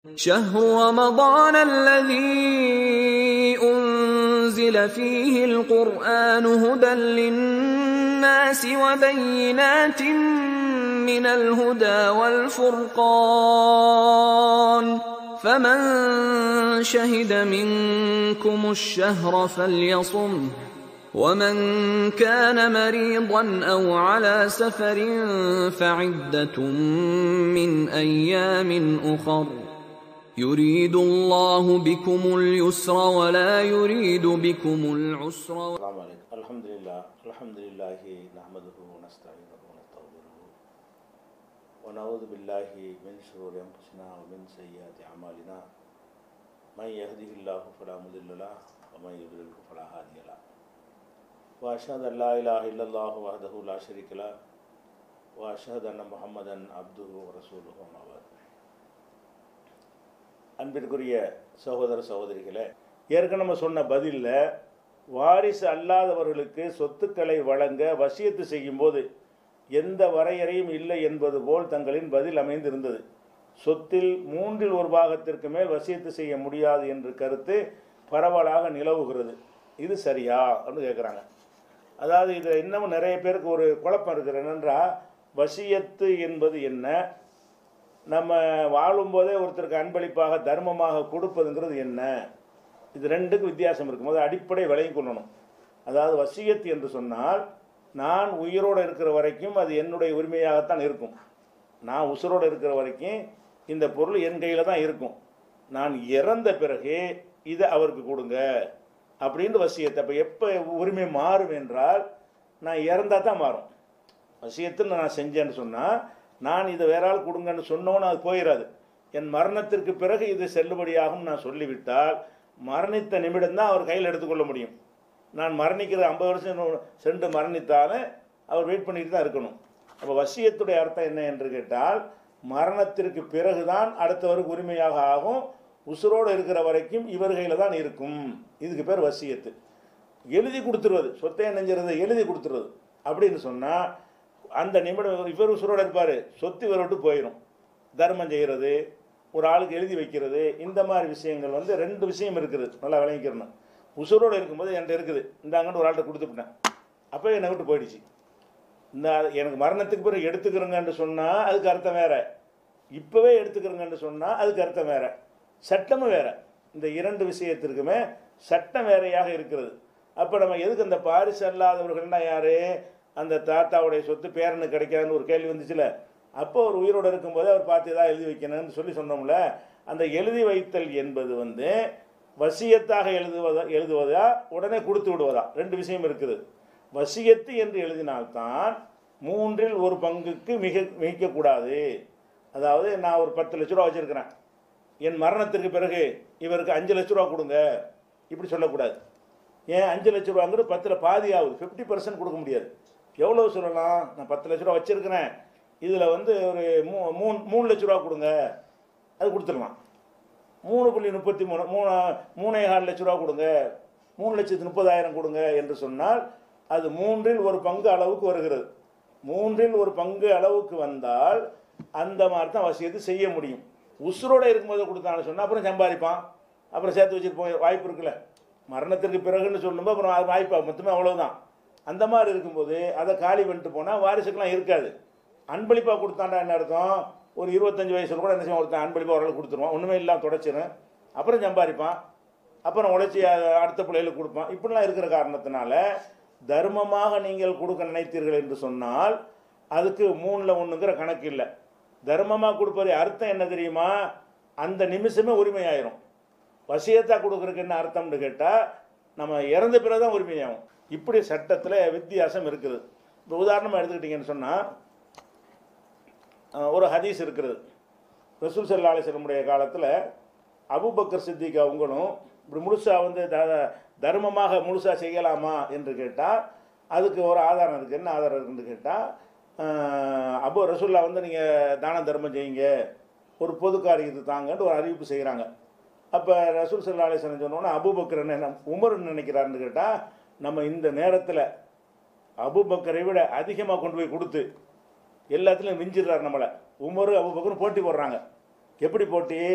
شهر رمضان الذي أنزل فيه القرآن هدى للناس وبينات من الهدى والفرقان فمن شهد منكم الشهر فليصمه ومن كان مريضا او على سفر فعده من ايام اخر يريد الله بكم اليسر ولا يريد بكم العسر السلام عليكم الحمد لله الحمد لله نحمده ونستعينه ونستغفره ونعوذ بالله من شرور انفسنا ومن سيئات اعمالنا من يهده الله فلا مضل له ومن يضلل فلا هادي له واشهد ان لا اله الا الله وحده لا شريك له واشهد ان محمدا عبده ورسوله اما بعد அன்பிற்குரிய சகோதர சகோதரிகளே ஏற்கனவே நம்ம சொன்ன பதிலில் வாரிசு அல்லாதவர்களுக்கு சொத்துக்களை வழங்க வசியத்து செய்யும்போது எந்த வரையறையும் இல்லை என்பது போல் தங்களின் பதில் அமைந்திருந்தது சொத்தில் மூன்றில் ஒரு பாகத்திற்கு மேல் வசியத்து செய்ய முடியாது என்று கருத்து பரவலாக நிலவுகிறது இது சரியா அப்படின்னு கேட்குறாங்க அதாவது இதில் இன்னமும் நிறைய பேருக்கு ஒரு குழப்பம் இருக்குது என்னென்றா வசியத்து என்பது என்ன நம்ம வாழும்போதே ஒருத்தருக்கு அன்பளிப்பாக தர்மமாக கொடுப்பதுங்கிறது என்ன இது ரெண்டுக்கும் வித்தியாசம் இருக்கும் அது அடிப்படை விலையும் கொள்ளணும் அதாவது வசியத்து என்று சொன்னால் நான் உயிரோடு இருக்கிற வரைக்கும் அது என்னுடைய உரிமையாகத்தான் இருக்கும் நான் உசுரோடு இருக்கிற வரைக்கும் இந்த பொருள் என் கையில் தான் இருக்கும் நான் இறந்த பிறகு இதை அவருக்கு கொடுங்க அப்படின்னு வசியத்தை அப்போ எப்போ உரிமை மாறும் என்றால் நான் இறந்தால் தான் மாறும் வசியத்துன்னு நான் செஞ்சேன்னு சொன்னால் நான் இதை வேற ஆள் கொடுங்கன்னு சொன்னோன்னு அது போயிடாது என் மரணத்திற்கு பிறகு இது செல்லுபடியாகும் நான் சொல்லிவிட்டால் மரணித்த நிமிடம் தான் அவர் கையில் எடுத்துக்கொள்ள முடியும் நான் மரணிக்கிற ஐம்பது வருஷம் சென்று மரணித்தாலும் அவர் வெயிட் பண்ணிட்டு தான் இருக்கணும் அப்போ வசியத்துடைய அர்த்தம் என்ன என்று கேட்டால் மரணத்திற்கு பிறகுதான் அடுத்தவருக்கு உரிமையாக ஆகும் உசுரோடு இருக்கிற வரைக்கும் இவர் கையில் தான் இருக்கும் இதுக்கு பேர் வசியத்து எழுதி கொடுத்துருவது சொத்தை நெஞ்சுறது எழுதி கொடுத்துருவது அப்படின்னு சொன்னால் அந்த நிமிடம் இவர் உசுரோடு இருப்பார் சொத்து இவரை விட்டு போயிடும் தர்மம் செய்கிறது ஒரு ஆளுக்கு எழுதி வைக்கிறது இந்த மாதிரி விஷயங்கள் வந்து ரெண்டு விஷயம் இருக்குது நல்லா விளங்கிக்கிறணும் உசுரோடு இருக்கும்போது என்கிட்ட இருக்குது இந்தாங்கன்னு ஒரு ஆள்கிட்ட கொடுத்துட்டேன் அப்போ என்னை விட்டு போயிடுச்சு இந்த எனக்கு மரணத்துக்கு பிறகு எடுத்துக்கிறோங்கன்னு சொன்னால் அதுக்கு அர்த்தம் வேற இப்போவே எடுத்துக்கிறோங்கன்னு சொன்னால் அதுக்கு அர்த்தம் வேற சட்டமும் வேற இந்த இரண்டு விஷயத்திற்குமே சட்டம் வேறையாக இருக்கிறது அப்போ நம்ம எதுக்கு அந்த பாரிசு அல்லாதவர்கள்னா யாரு அந்த தாத்தாவுடைய சொத்து பேரனுக்கு கிடைக்காதுன்னு ஒரு கேள்வி வந்துச்சுல அப்போ ஒரு உயிரோடு இருக்கும்போது அவர் பார்த்து ஏதாவது எழுதி வைக்கணும்னு சொல்லி சொன்னோம்ல அந்த எழுதி வைத்தல் என்பது வந்து வசியத்தாக எழுதுவதா எழுதுவதா உடனே கொடுத்து விடுவதா ரெண்டு விஷயம் இருக்குது வசியத்து என்று எழுதினால்தான் மூன்றில் ஒரு பங்குக்கு மிக மிகக்கூடாது அதாவது நான் ஒரு பத்து லட்ச ரூபா வச்சுருக்கிறேன் என் மரணத்திற்கு பிறகு இவருக்கு அஞ்சு லட்ச ரூபா கொடுங்க இப்படி சொல்லக்கூடாது ஏன் அஞ்சு லட்ச ரூபாங்கிறது பத்தில் பாதி ஆகுது ஃபிஃப்டி பர்சன்ட் கொடுக்க முடியாது எவ்வளோ சொல்லலாம் நான் பத்து லட்ச ரூபா வச்சுருக்கிறேன் இதில் வந்து ஒரு மூ மூணு மூணு லட்ச ரூபா கொடுங்க அது கொடுத்துடலாம் மூணு புள்ளி முப்பத்தி மூணு மூணு மூணே கால் லட்ச ரூபா கொடுங்க மூணு லட்சத்து முப்பதாயிரம் கொடுங்க என்று சொன்னால் அது மூன்றில் ஒரு பங்கு அளவுக்கு வருகிறது மூன்றில் ஒரு பங்கு அளவுக்கு வந்தால் அந்த மாதிரி தான் வசியத்து செய்ய முடியும் உசுரோடு இருக்கும்போது கொடுத்தான்னு சொன்னால் அப்புறம் சம்பாதிப்பான் அப்புறம் சேர்த்து வச்சுட்டு போய் வாய்ப்பு இருக்குல்ல மரணத்திற்கு பிறகுன்னு சொல்லும்போது அப்புறம் வாய்ப்பா மொத்தமே அவ்வளோதான் அந்த மாதிரி இருக்கும்போது அதை காலி பண்ணிட்டு போனால் வாரிசுக்கெலாம் இருக்காது அன்பளிப்பாக கொடுத்தாண்டா என்ன அர்த்தம் ஒரு இருபத்தஞ்சு வயசுல கூட என்ன செய்வான் ஒருத்தன் அன்பளிப்பாக ஓரளவு கொடுத்துருவான் ஒன்றுமே இல்லாமல் தொடச்சிடும் அப்புறம் சம்பாதிப்பான் அப்புறம் உழைச்சி அடுத்த பிள்ளைகளுக்கு கொடுப்பான் இப்படிலாம் இருக்கிற காரணத்தினால தர்மமாக நீங்கள் கொடுக்க நினைத்தீர்கள் என்று சொன்னால் அதுக்கு மூணில் ஒன்றுங்கிற கணக்கு இல்லை தர்மமாக கொடுப்பது அர்த்தம் என்ன தெரியுமா அந்த நிமிஷமே உரிமையாயிரும் வசியத்தாக கொடுக்குறதுக்கு என்ன அர்த்தம்னு கேட்டால் நம்ம இறந்த பிறகு தான் உரிமையாகும் இப்படி சட்டத்தில் வித்தியாசம் இருக்குது இப்போ உதாரணமாக எடுத்துக்கிட்டிங்கன்னு சொன்னால் ஒரு ஹதீஸ் இருக்கிறது ரசூல் சல்லா அலிஸ்லமுடைய காலத்தில் அபுபக்கர் சித்திக் அவங்களும் இப்படி முழுசாக வந்து த தர்மமாக முழுசாக செய்யலாமா என்று கேட்டால் அதுக்கு ஒரு ஆதாரம் இருக்குது என்ன ஆதாரம் இருக்குன்னு கேட்டால் அபு ரசூல்லா வந்து நீங்கள் தான தர்மம் செய்யுங்க ஒரு பொது காரியத்தை தாங்கன்ட்டு ஒரு அறிவிப்பு செய்கிறாங்க அப்போ ரசூல் சல்லா அலிஸ்லம் சொன்னோன்னா அபுபக்கர் என்ன உமர்னு நினைக்கிறாருன்னு கேட்டால் நம்ம இந்த நேரத்தில் அபுபக்கரை விட அதிகமாக கொண்டு போய் கொடுத்து எல்லாத்துலேயும் மிஞ்சிடுறாரு நம்மளை உமர் அபுபக்கரும் போட்டி போடுறாங்க எப்படி போட்டி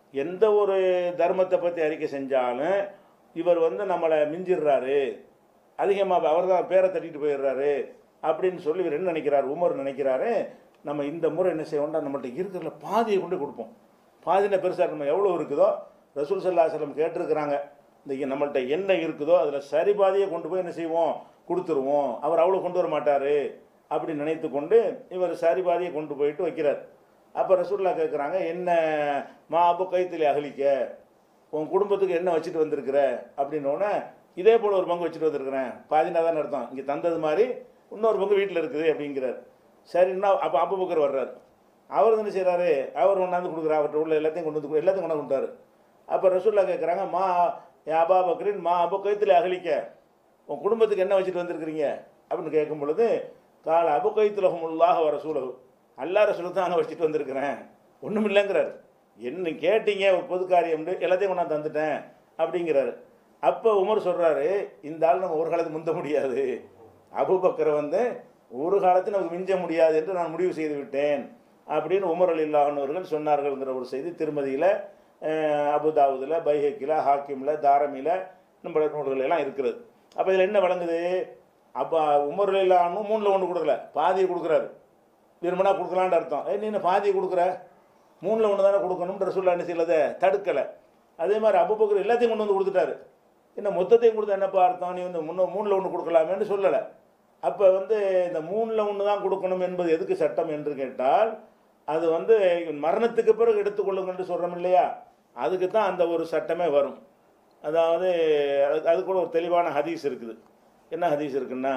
எந்த ஒரு தர்மத்தை பற்றி அறிக்கை செஞ்சாலும் இவர் வந்து நம்மளை மிஞ்சிடுறாரு அதிகமாக அவர் தான் பேரை தட்டிட்டு போயிடுறாரு அப்படின்னு சொல்லி இவர் என்ன நினைக்கிறார் உமர் நினைக்கிறாரு நம்ம இந்த முறை என்ன செய்வோம்னா நம்மள்ட்ட இருக்கிறதுல பாதியை கொண்டு கொடுப்போம் பாதின பெருசாக நம்ம எவ்வளோ இருக்குதோ ரசூல் சல்லாஹலம் கேட்டிருக்கிறாங்க இந்த நம்மள்ட்ட என்ன இருக்குதோ அதில் சரி பாதியை கொண்டு போய் என்ன செய்வோம் கொடுத்துருவோம் அவர் அவ்வளோ கொண்டு வர மாட்டார் அப்படி நினைத்து கொண்டு இவர் சரி பாதியை கொண்டு போயிட்டு வைக்கிறார் அப்போ ரசூல்லா கேட்குறாங்க என்ன மா அப்போ கைத்தில் அகலிக்க உன் குடும்பத்துக்கு என்ன வச்சுட்டு வந்திருக்கிற அப்படின்னோடனே இதே போல் ஒரு பங்கு வச்சுட்டு வந்திருக்கிறேன் பாதினா தான் அர்த்தம் இங்கே தந்தது மாதிரி இன்னொரு பங்கு வீட்டில் இருக்குது அப்படிங்கிறார் சரின்னா அப்போ அப்போ பக்கர் வர்றாரு அவர் என்ன செய்கிறாரு அவர் கொண்டாந்து கொடுக்குறாரு அவர்கிட்ட உள்ள எல்லாத்தையும் கொண்டு வந்து கொடு- எல்லாத்தையும் கொண்டாந்து கொடுத்தாரு அப்போ ரசூல்லா கேட்குறாங்க மா ஏ அபா பக்ரின் மா அப்போ கைத்தில் அகலிக்க உன் குடும்பத்துக்கு என்ன வச்சுட்டு வந்திருக்கிறீங்க அப்படின்னு கேட்கும் பொழுது கால அபு கைத்துலகமுல்லாக வர சூழகு அல்லா ரசூலை தான் அங்கே வச்சுட்டு வந்திருக்கிறேன் ஒன்றும் இல்லைங்கிறார் என்ன கேட்டீங்க ஒரு பொது காரியம் எல்லாத்தையும் கொண்டாந்து தந்துட்டேன் அப்படிங்கிறாரு அப்போ உமர் சொல்கிறாரு இந்த ஆள் நம்ம ஒரு காலத்துக்கு முந்த முடியாது அபுபக்கரை வந்து ஒரு காலத்தில் நமக்கு மிஞ்ச முடியாது என்று நான் முடிவு செய்து விட்டேன் அப்படின்னு உமர் அலி அவர்கள் சொன்னார்கள்ங்கிற ஒரு செய்தி திருமதியில் அபுதாவுதில் பைஹக்கில் ஹாக்கிமில் தாரமில் நம்ம நூல்கள் எல்லாம் இருக்கிறது அப்போ இதில் என்ன வழங்குது அப்போ உமர் அலி இல்லாமல் மூணில் ஒன்று கொடுக்கல பாதியை கொடுக்குறாரு விரும்பினா கொடுக்கலான்னு அர்த்தம் ஏய் நீ என்ன பாதியை கொடுக்குற மூணில் ஒன்று தானே கொடுக்கணும்ன்ற ரசூல்லா என்ன செய்யலதை தடுக்கலை அதே மாதிரி அபுபக்கர் எல்லாத்தையும் கொண்டு வந்து கொடுத்துட்டாரு என்ன மொத்தத்தையும் கொடுத்தா என்னப்பா அர்த்தம் நீ வந்து முன்ன மூணில் ஒன்று கொடுக்கலாமேன்னு சொல்லலை அப்போ வந்து இந்த மூணில் ஒன்று தான் கொடுக்கணும் என்பது எதுக்கு சட்டம் என்று கேட்டால் அது வந்து மரணத்துக்கு பிறகு எடுத்துக்கொள்ளுங்கன்னு சொல்கிறோம் இல்லையா அதுக்கு தான் அந்த ஒரு சட்டமே வரும் அதாவது அது- அது கூட ஒரு தெளிவான ஹதீஸ் இருக்குது என்ன ஹதீஸ் இருக்குன்னா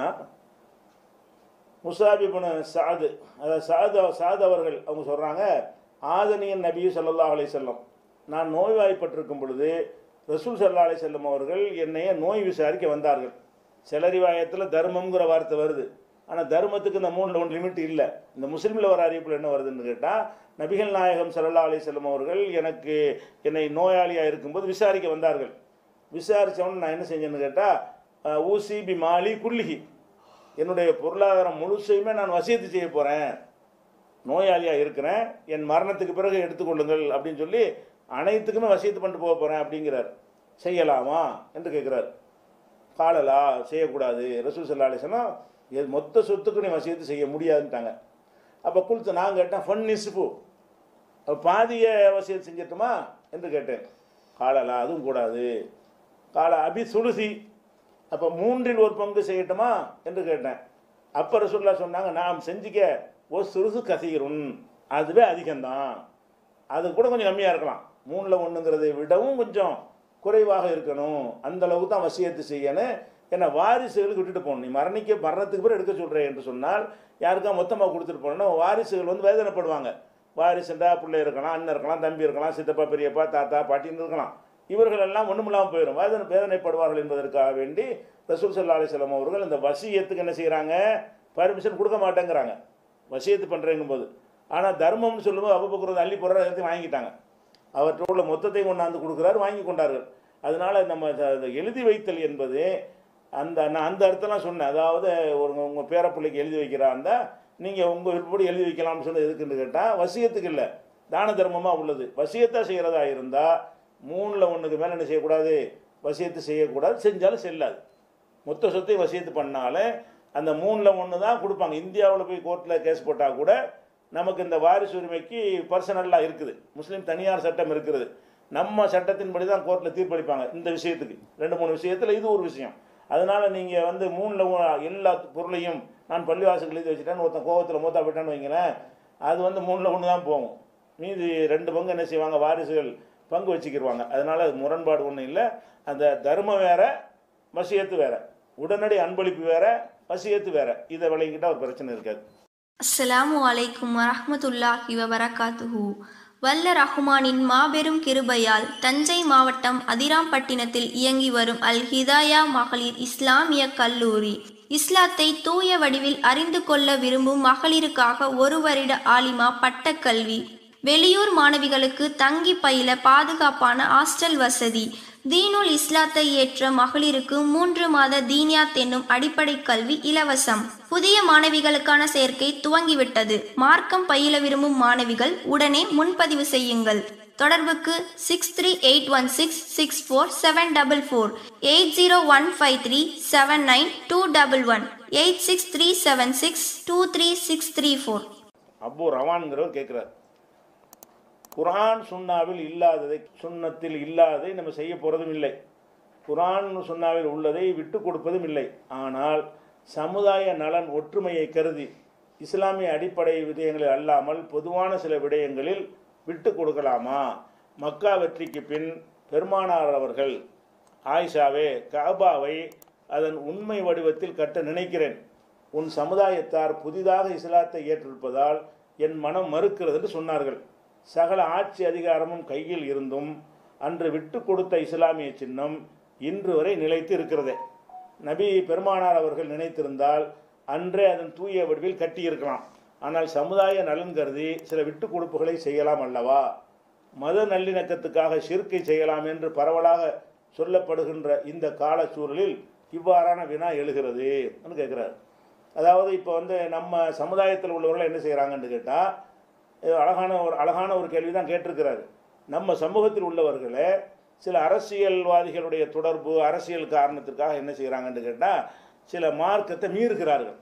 முசாபிபுன சாது அதாவது சாது சாது அவர்கள் அவங்க சொல்கிறாங்க ஆதனியன் நபி ஸல்லல்லாஹு அலைஹி வஸல்லம் நான் நோய்வாய்ப்பட்டிருக்கும் பொழுது ரசூல் ஸல்லல்லாஹு அலைஹி வஸல்லம் அவர்கள் என்னைய நோய் விசாரிக்க வந்தார்கள் சிலரிவாயத்தில் தர்மம்ங்கிற வார்த்தை வருது ஆனால் தர்மத்துக்கு இந்த மூணில் ஒன்று லிமிட் இல்லை இந்த முஸ்லீமில் வர அறிவிப்பில் என்ன வருதுன்னு கேட்டால் நபிகள் நாயகம் ஸல்லல்லாஹு அலைஹி வஸல்லம் அவர்கள் எனக்கு என்னை நோயாளியாக இருக்கும்போது விசாரிக்க வந்தார்கள் விசாரித்தவொன்னு நான் என்ன செஞ்சேன்னு கேட்டால் ஊசி பி மாலி குல்லிஹி என்னுடைய பொருளாதாரம் முழுசையுமே நான் வசியத்து செய்ய போகிறேன் நோயாளியாக இருக்கிறேன் என் மரணத்துக்கு பிறகு எடுத்துக்கொள்ளுங்கள் அப்படின்னு சொல்லி அனைத்துக்குமே வசியத்து பண்ணிட்டு போக போகிறேன் அப்படிங்கிறார் செய்யலாமா என்று கேட்குறார் காலலா செய்யக்கூடாது ரசூல் சல்லா அலிஸ்லாம் இது மொத்த சொத்துக்கு நீ வசியத்து செய்ய முடியாதுன்ட்டாங்க அப்போ குளித்து நான் கேட்டேன் ஃபன் நிசுப்பு அப்போ பாதிய வசியத்து செஞ்சிட்டுமா என்று கேட்டேன் காலலா அதுவும் கூடாது கால அபி சுலுசி அப்போ மூன்றில் ஒரு பங்கு செய்யட்டுமா என்று கேட்டேன் அப்போ ரசூல்லா சொன்னாங்க நாம் செஞ்சுக்க ஒரு சுருசு கசீருன் அதுவே அதிகம்தான் அது கூட கொஞ்சம் கம்மியாக இருக்கலாம் மூணில் ஒன்றுங்கிறதை விடவும் கொஞ்சம் குறைவாக இருக்கணும் அந்த அளவுக்கு தான் வசியத்து செய்யணும் ஏன்னா வாரிசுகளுக்கு விட்டுட்டு போகணும் நீ மரணிக்க மரணத்துக்கு பிறகு எடுக்க சொல்கிறேன் என்று சொன்னால் யாருக்கா மொத்தமாக கொடுத்துட்டு போனோம்னா வாரிசுகள் வந்து வேதனைப்படுவாங்க வாரிசுண்டா பிள்ளை இருக்கலாம் அண்ணன் இருக்கலாம் தம்பி இருக்கலாம் சித்தப்பா பெரியப்பா தாத்தா பாட்டின்னு இருக்கலாம் இவர்கள் எல்லாம் ஒன்றும் இல்லாமல் போயிடும் வேதனை வேதனைப்படுவார்கள் என்பதற்காக வேண்டி ரசூல் சல்லா அலிஸ்லாம் அவர்கள் இந்த வசியத்துக்கு என்ன செய்கிறாங்க பர்மிஷன் கொடுக்க மாட்டேங்கிறாங்க வசியத்து பண்ணுறேங்கும் போது ஆனால் தர்மம்னு சொல்லும்போது அவ்வப்போக்குறது அள்ளி போடுற எல்லாத்தையும் வாங்கிட்டாங்க அவர்கிட்ட உள்ள மொத்தத்தையும் கொண்டாந்து கொடுக்குறாரு வாங்கி கொண்டார்கள் அதனால நம்ம அத- அதை எழுதி வைத்தல் என்பது அந்த நான் அந்த அர்த்தம்லாம் சொன்னேன் அதாவது ஒரு உங்கள் பேரப்பிள்ளைக்கு எழுதி வைக்கிறாந்த நீங்கள் உங்கள் விருப்பப்படி எழுதி வைக்கலாம்னு சொன்னது எதுக்குன்னு கேட்டால் வசியத்துக்கு இல்லை தான தர்மமாக உள்ளது வசியத்தாக செய்கிறதா இருந்தால் மூணில் ஒன்றுக்கு மேலே என்ன செய்யக்கூடாது வசியத்து செய்யக்கூடாது செஞ்சாலும் செல்லாது மொத்த சொத்தையும் வசியத்து பண்ணாலே அந்த மூணில் ஒன்று தான் கொடுப்பாங்க இந்தியாவில் போய் கோர்ட்டில் கேஸ் போட்டால் கூட நமக்கு இந்த வாரிசு உரிமைக்கு பர்சனலாக இருக்குது முஸ்லீம் தனியார் சட்டம் இருக்கிறது நம்ம சட்டத்தின்படி தான் கோர்ட்டில் தீர்ப்பளிப்பாங்க இந்த விஷயத்துக்கு ரெண்டு மூணு விஷயத்தில் இது ஒரு விஷயம் அதனால் நீங்கள் வந்து மூணில் எல்லா பொருளையும் நான் பள்ளிவாசல் எழுதி வச்சுட்டேன்னு ஒருத்தன் கோவத்தில் மூத்தா போயிட்டான்னு வைங்களேன் அது வந்து மூணில் ஒன்று தான் போகும் மீதி ரெண்டு பங்கு என்ன செய்வாங்க வாரிசுகள் பங்கு வச்சுக்கிடுவாங்க அதனால் அது முரண்பாடு ஒன்றும் இல்லை அந்த தர்மம் வேற வசியத்து வேற உடனடி அன்பளிப்பு வேற வசியத்து வேற இதை விளங்கிட்டா ஒரு பிரச்சனை இருக்காது அஸ்ஸலாமு அலைக்கும் வரஹ்மத்துல்லாஹி வபரகாத்துஹு வல்ல ரஹ்மானின் மாபெரும் கிருபையால் தஞ்சை மாவட்டம் அதிராம்பட்டினத்தில் இயங்கி வரும் அல் ஹிதாயா மகளிர் இஸ்லாமிய கல்லூரி இஸ்லாத்தை தூய வடிவில் அறிந்து கொள்ள விரும்பும் மகளிருக்காக ஒரு வருட ஆலிமா பட்டக்கல்வி வெளியூர் மாணவிகளுக்கு தங்கி பயில பாதுகாப்பான ஹாஸ்டல் வசதி தீனுல் இஸ்லாத்தை ஏற்ற மகளிருக்கு மூன்று மாத தீனியாத் என்னும் அடிப்படை கல்வி இலவசம் புதிய மாணவிகளுக்கான சேர்க்கை துவங்கிவிட்டது மார்க்கம் பயில விரும்பும் மாணவிகள் உடனே முன்பதிவு செய்யுங்கள் தொடர்புக்கு six three eight one six six four seven double four eight zero one five three seven nine two double one eight six three seven six two three six three four Abu ரவான்கிறவர் கேட்குறார் குர்ஆன் சுன்னாவில் இல்லாததை சுன்னத்தில் இல்லாததை நம்ம செய்ய போகிறதும் இல்லை குர்ஆன் சுன்னாவில் உள்ளதை விட்டு கொடுப்பதும் இல்லை ஆனால் சமுதாய நலன் ஒற்றுமையை கருதி இஸ்லாமிய அடிப்படை விடயங்களில் அல்லாமல் பொதுவான சில விடயங்களில் விட்டு கொடுக்கலாமா மக்கா வெற்றிக்கு பின் பெருமானார் அவர்கள் ஆயிஷாவே காபாவை அதன் உண்மை வடிவத்தில் கட்ட நினைக்கிறேன் உன் சமுதாயத்தார் புதிதாக இஸ்லாத்தை ஏற்றிருப்பதால் என் மனம் மறுக்கிறது என்று சொன்னார்கள் சகல ஆட்சி அதிகாரமும் கையில் இருந்தும் அன்று விட்டு கொடுத்த இஸ்லாமிய சின்னம் இன்று வரை நிலைத்து இருக்கிறது நபி பெருமானார் அவர்கள் நினைத்திருந்தால் அன்றே அதன் தூய வடிவில் கட்டியிருக்கலாம் ஆனால் சமுதாய நலன் கருதி சில விட்டு கொடுப்புகளை செய்யலாம் அல்லவா மத நல்லிணக்கத்துக்காக சிறுக்கை செய்யலாம் என்று பரவலாக சொல்லப்படுகின்ற இந்த கால சூழலில் இவ்வாறான வினா எழுகிறது கேட்குறாரு அதாவது இப்போ வந்து நம்ம சமுதாயத்தில் உள்ளவர்கள் என்ன செய்கிறாங்கன்னு கேட்டால் அழகான ஒரு அழகான ஒரு கேள்வி தான் கேட்டிருக்கிறாரு நம்ம சமூகத்தில் உள்ளவர்களை சில அரசியல்வாதிகளுடைய தொடர்பு அரசியல் காரணத்திற்காக என்ன செய்கிறாங்கன்னு கேட்டால் சில மார்க்கத்தை மீறுகிறார்கள்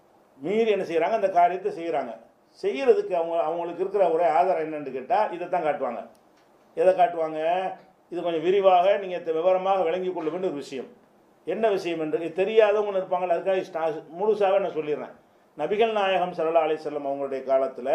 மீறி என்ன செய்கிறாங்க அந்த காரியத்தை செய்கிறாங்க செய்கிறதுக்கு அவங்க அவங்களுக்கு இருக்கிற ஒரே ஆதாரம் என்னன்னு கேட்டால் இதை தான் காட்டுவாங்க எதை காட்டுவாங்க இது கொஞ்சம் விரிவாக நீங்கள் விவரமாக விளங்கி கொள்ள வேண்டிய ஒரு விஷயம் என்ன விஷயம் என்று இது தெரியாதவங்க இருப்பாங்க அதுக்காக ஸ்டா- முழுசாக நான் சொல்லிடுறேன் நபிகள் நாயகம் சல்லா அலிசல்லம் அவங்களுடைய காலத்தில்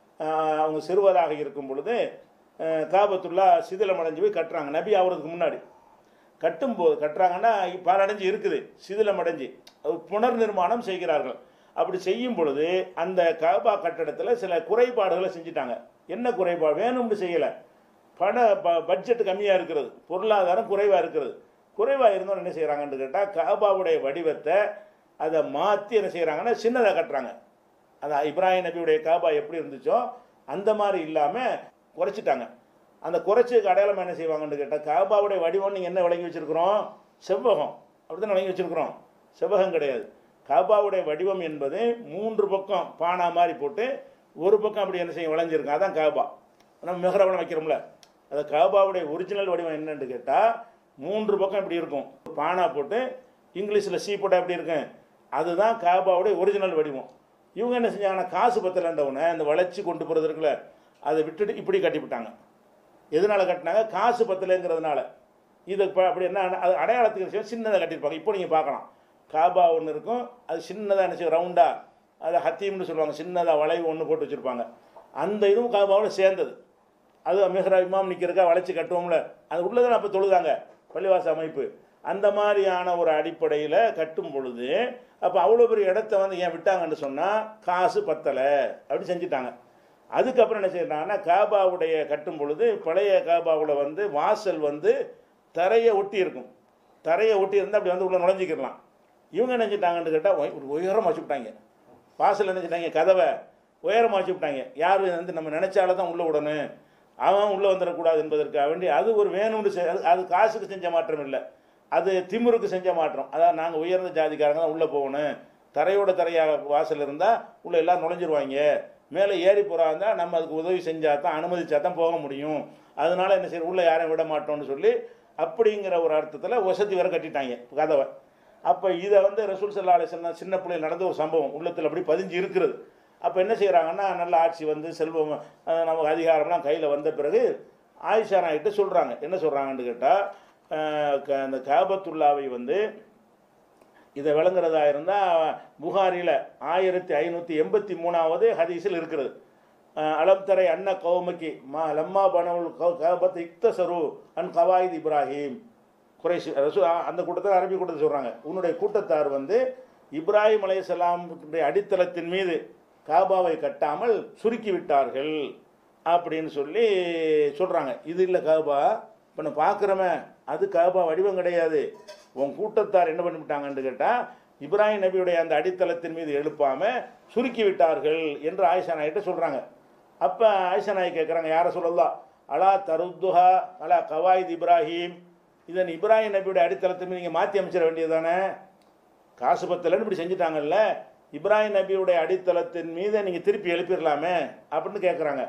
அவங்க சிறுவராக இருக்கும் பொழுது அஹ், காபத்துல்லா சிதிலமடைஞ்சு போய் கட்டுறாங்க நபி ஆகிறதுக்கு முன்னாடி கட்டும்போது கட்டுறாங்கன்னா பாலடைஞ்சு இருக்குது சிதிலமடைஞ்சு அது புனர் நிர்மாணம் செய்கிறார்கள் அப்படி செய்யும் பொழுது அந்த காபா கட்டடத்தில் சில குறைபாடுகளை செஞ்சிட்டாங்க என்ன குறைபாடு வேணும்னு செய்யலை பண ப பட்ஜெட் கம்மியாக இருக்கிறது பொருளாதாரம் குறைவாக இருக்கிறது குறைவாக இருந்தோம் என்ன செய்கிறாங்கன்னு கேட்டால் காபாவுடைய வடிவத்தை அதை மாற்றி என்ன செய்கிறாங்கன்னா சின்னதாக கட்டுறாங்க அதான் இப்ராஹிம் நபியுடைய காபா எப்படி இருந்துச்சோ அந்த மாதிரி இல்லாமல் குறைச்சிட்டாங்க அந்த குறைச்சதுக்கு அடையாளம் என்ன செய்வாங்கன்னு கேட்டால் காபாவுடைய வடிவம் நீங்கள் என்ன விளங்கி வச்சிருக்கிறோம் செவ்வகம் அப்படி தான் விளங்கி வச்சிருக்கிறோம் செவ்வகம் கிடையாது காபாவுடைய வடிவம் என்பது மூன்று பக்கம் பானா மாதிரி போட்டு ஒரு பக்கம் அப்படி என்ன செய்யும் விளைஞ்சிருக்கும் அதான் காபா நம்ம மெஹரவனம் வைக்கிறோம்ல அது காபாவுடைய ஒரிஜினல் வடிவம் என்னன்னு கேட்டால் மூன்று பக்கம் இப்படி இருக்கும் பானா போட்டு இங்கிலீஷில் சீ போட்டால் எப்படி இருக்கும் அதுதான் காபாவுடைய ஒரிஜினல் வடிவம் இவங்க என்ன செஞ்சாங்கன்னா காசு பத்தலன்றவுடனே அந்த வளைச்சி கொண்டு போகிறது இருக்குல்ல அதை விட்டுட்டு இப்படி கட்டிவிட்டாங்க எதனால கட்டினாங்க காசு பத்தலைங்கிறதுனால இது இப்போ அப்படி என்ன அது அடையாளத்துக்கு விஷயம் சின்னதாக கட்டியிருப்பாங்க இப்போ நீங்கள் பார்க்கலாம் காபா ஒன்று இருக்கும் அது சின்னதாக என்ன செய்யும் ரவுண்டாக அதை ஹத்தீம்னு சொல்லுவாங்க சின்னதாக வளைவு ஒன்று போட்டு வச்சுருப்பாங்க அந்த இதுவும் காபாவோட சேர்ந்தது அது மிஹ்ரா இமாம் நிற்கிறக்கா வளைச்சி கட்டுவோம்ல அது உள்ளதான் அப்போ தொழுதாங்க பள்ளிவாச அமைப்பு அந்த மாதிரியான ஒரு அடிப்படையில் கட்டும் பொழுது அப்போ அவ்வளோ பெரிய இடத்த வந்து ஏன் விட்டாங்கன்னு சொன்னால் காசு பத்தலை அப்படி செஞ்சுட்டாங்க அதுக்கப்புறம் என்ன செய்யறாங்கன்னா காபாவுடைய கட்டும் பொழுது பழைய காபாவில் வந்து வாசல் வந்து தரையை ஒட்டி இருக்கும் தரையை ஒட்டி இருந்தால் அப்படி வந்து உள்ள நுழைஞ்சிக்கிடலாம் இவங்க என்ன செஞ்சிட்டாங்கன்னு கேட்டால் ஒரு உயரமாக வச்சுவிட்டாங்க வாசல் என்ன செஞ்சிட்டாங்க கதவை உயரமாக வச்சுவிட்டாங்க யார் வந்து நம்ம நினைச்சால தான் உள்ளே விடணும் அவன் உள்ளே வந்துடக்கூடாது என்பதற்காக வேண்டி அது ஒரு வேணும்னு செ- அது- அது காசுக்கு செஞ்ச மாற்றம் இல்லை அது திமிருக்கு செஞ்ச மாற்றம் அதாவது நாங்கள் உயர்ந்த ஜாதிக்காரங்க தான் உள்ளே போகணும் தரையோட தரையாக வாசல் இருந்தால் உள்ளே எல்லாம் நுழைஞ்சிருவாங்க மேலே ஏறி போகிறா இருந்தால் நம்ம அதுக்கு உதவி செஞ்சால் தான் அனுமதிச்சா தான் போக முடியும் அதனால என்ன செய்ய உள்ளே யாரையும் விட மாட்டோம்னு சொல்லி அப்படிங்கிற ஒரு அர்த்தத்தில் வசதி வர கட்டிட்டாங்க கதவை அப்போ இதை வந்து ரசூல் சல்லா அலிஸ்லாம் சின்ன பிள்ளைகள் நடந்த ஒரு சம்பவம் உள்ளத்தில் அப்படி பதிஞ்சு இருக்கிறது அப்போ என்ன செய்கிறாங்கன்னா நல்ல ஆட்சி வந்து செல்வம் அஹ், நமக்கு அதிகாரம்லாம் கையில் வந்த பிறகு ஆயிஷா நாயிட்ட சொல்கிறாங்க என்ன சொல்கிறாங்கன்னு கேட்டால் அந்த காபத்துல்லாவை வந்து இதை விளங்குறதா இருந்தால் புகாரில் ஆயிரத்தி ஐநூற்றி எண்பத்தி மூணாவது ஹதீஸில் இருக்கிறது அஹ், அலம் தரை அன்ன கௌமக்கி மா லம்மா பனவுல் கபத் இக்தசரு அன் கவாயித் இப்ராஹிம் குறைஷ் ரசூ அந்த கூட்டத்தில் அரபி கூட்டத்தை சொல்கிறாங்க உன்னுடைய கூட்டத்தார் வந்து இப்ராஹிம் அலையாமுடைய அடித்தளத்தின் மீது காபாவை கட்டாமல் சுருக்கி விட்டார்கள் அப்படின்னு சொல்லி சொல்கிறாங்க இது இல்லை காபா இப்போ நான் பார்க்குறோமே அது காபா வடிவம் கிடையாது உன் கூட்டத்தார் என்ன பண்ணிவிட்டாங்கன்னு கேட்டால் இப்ராஹிம் நபியுடைய அந்த அடித்தளத்தின் மீது எழுப்பாமல் சுருக்கி விட்டார்கள் என்று ஆயிஷா நாயிட்ட சொல்கிறாங்க அப்போ ஆயிஷா நாய் கேட்குறாங்க யாரை சொல்லலாம் அலா தருத்துஹா அலா கவாயித் இப்ராஹிம் இதன் இப்ராஹிம் நபியுடைய அடித்தளத்தை நீங்கள் மாற்றி அமைச்சிட வேண்டியது தானே காசு பத்தலன்னு இப்படி செஞ்சுட்டாங்கல்ல இப்ராஹிம் நபியுடைய அடித்தளத்தின் மீது நீங்கள் திருப்பி எழுப்பிடலாமே அப்படின்னு கேட்குறாங்க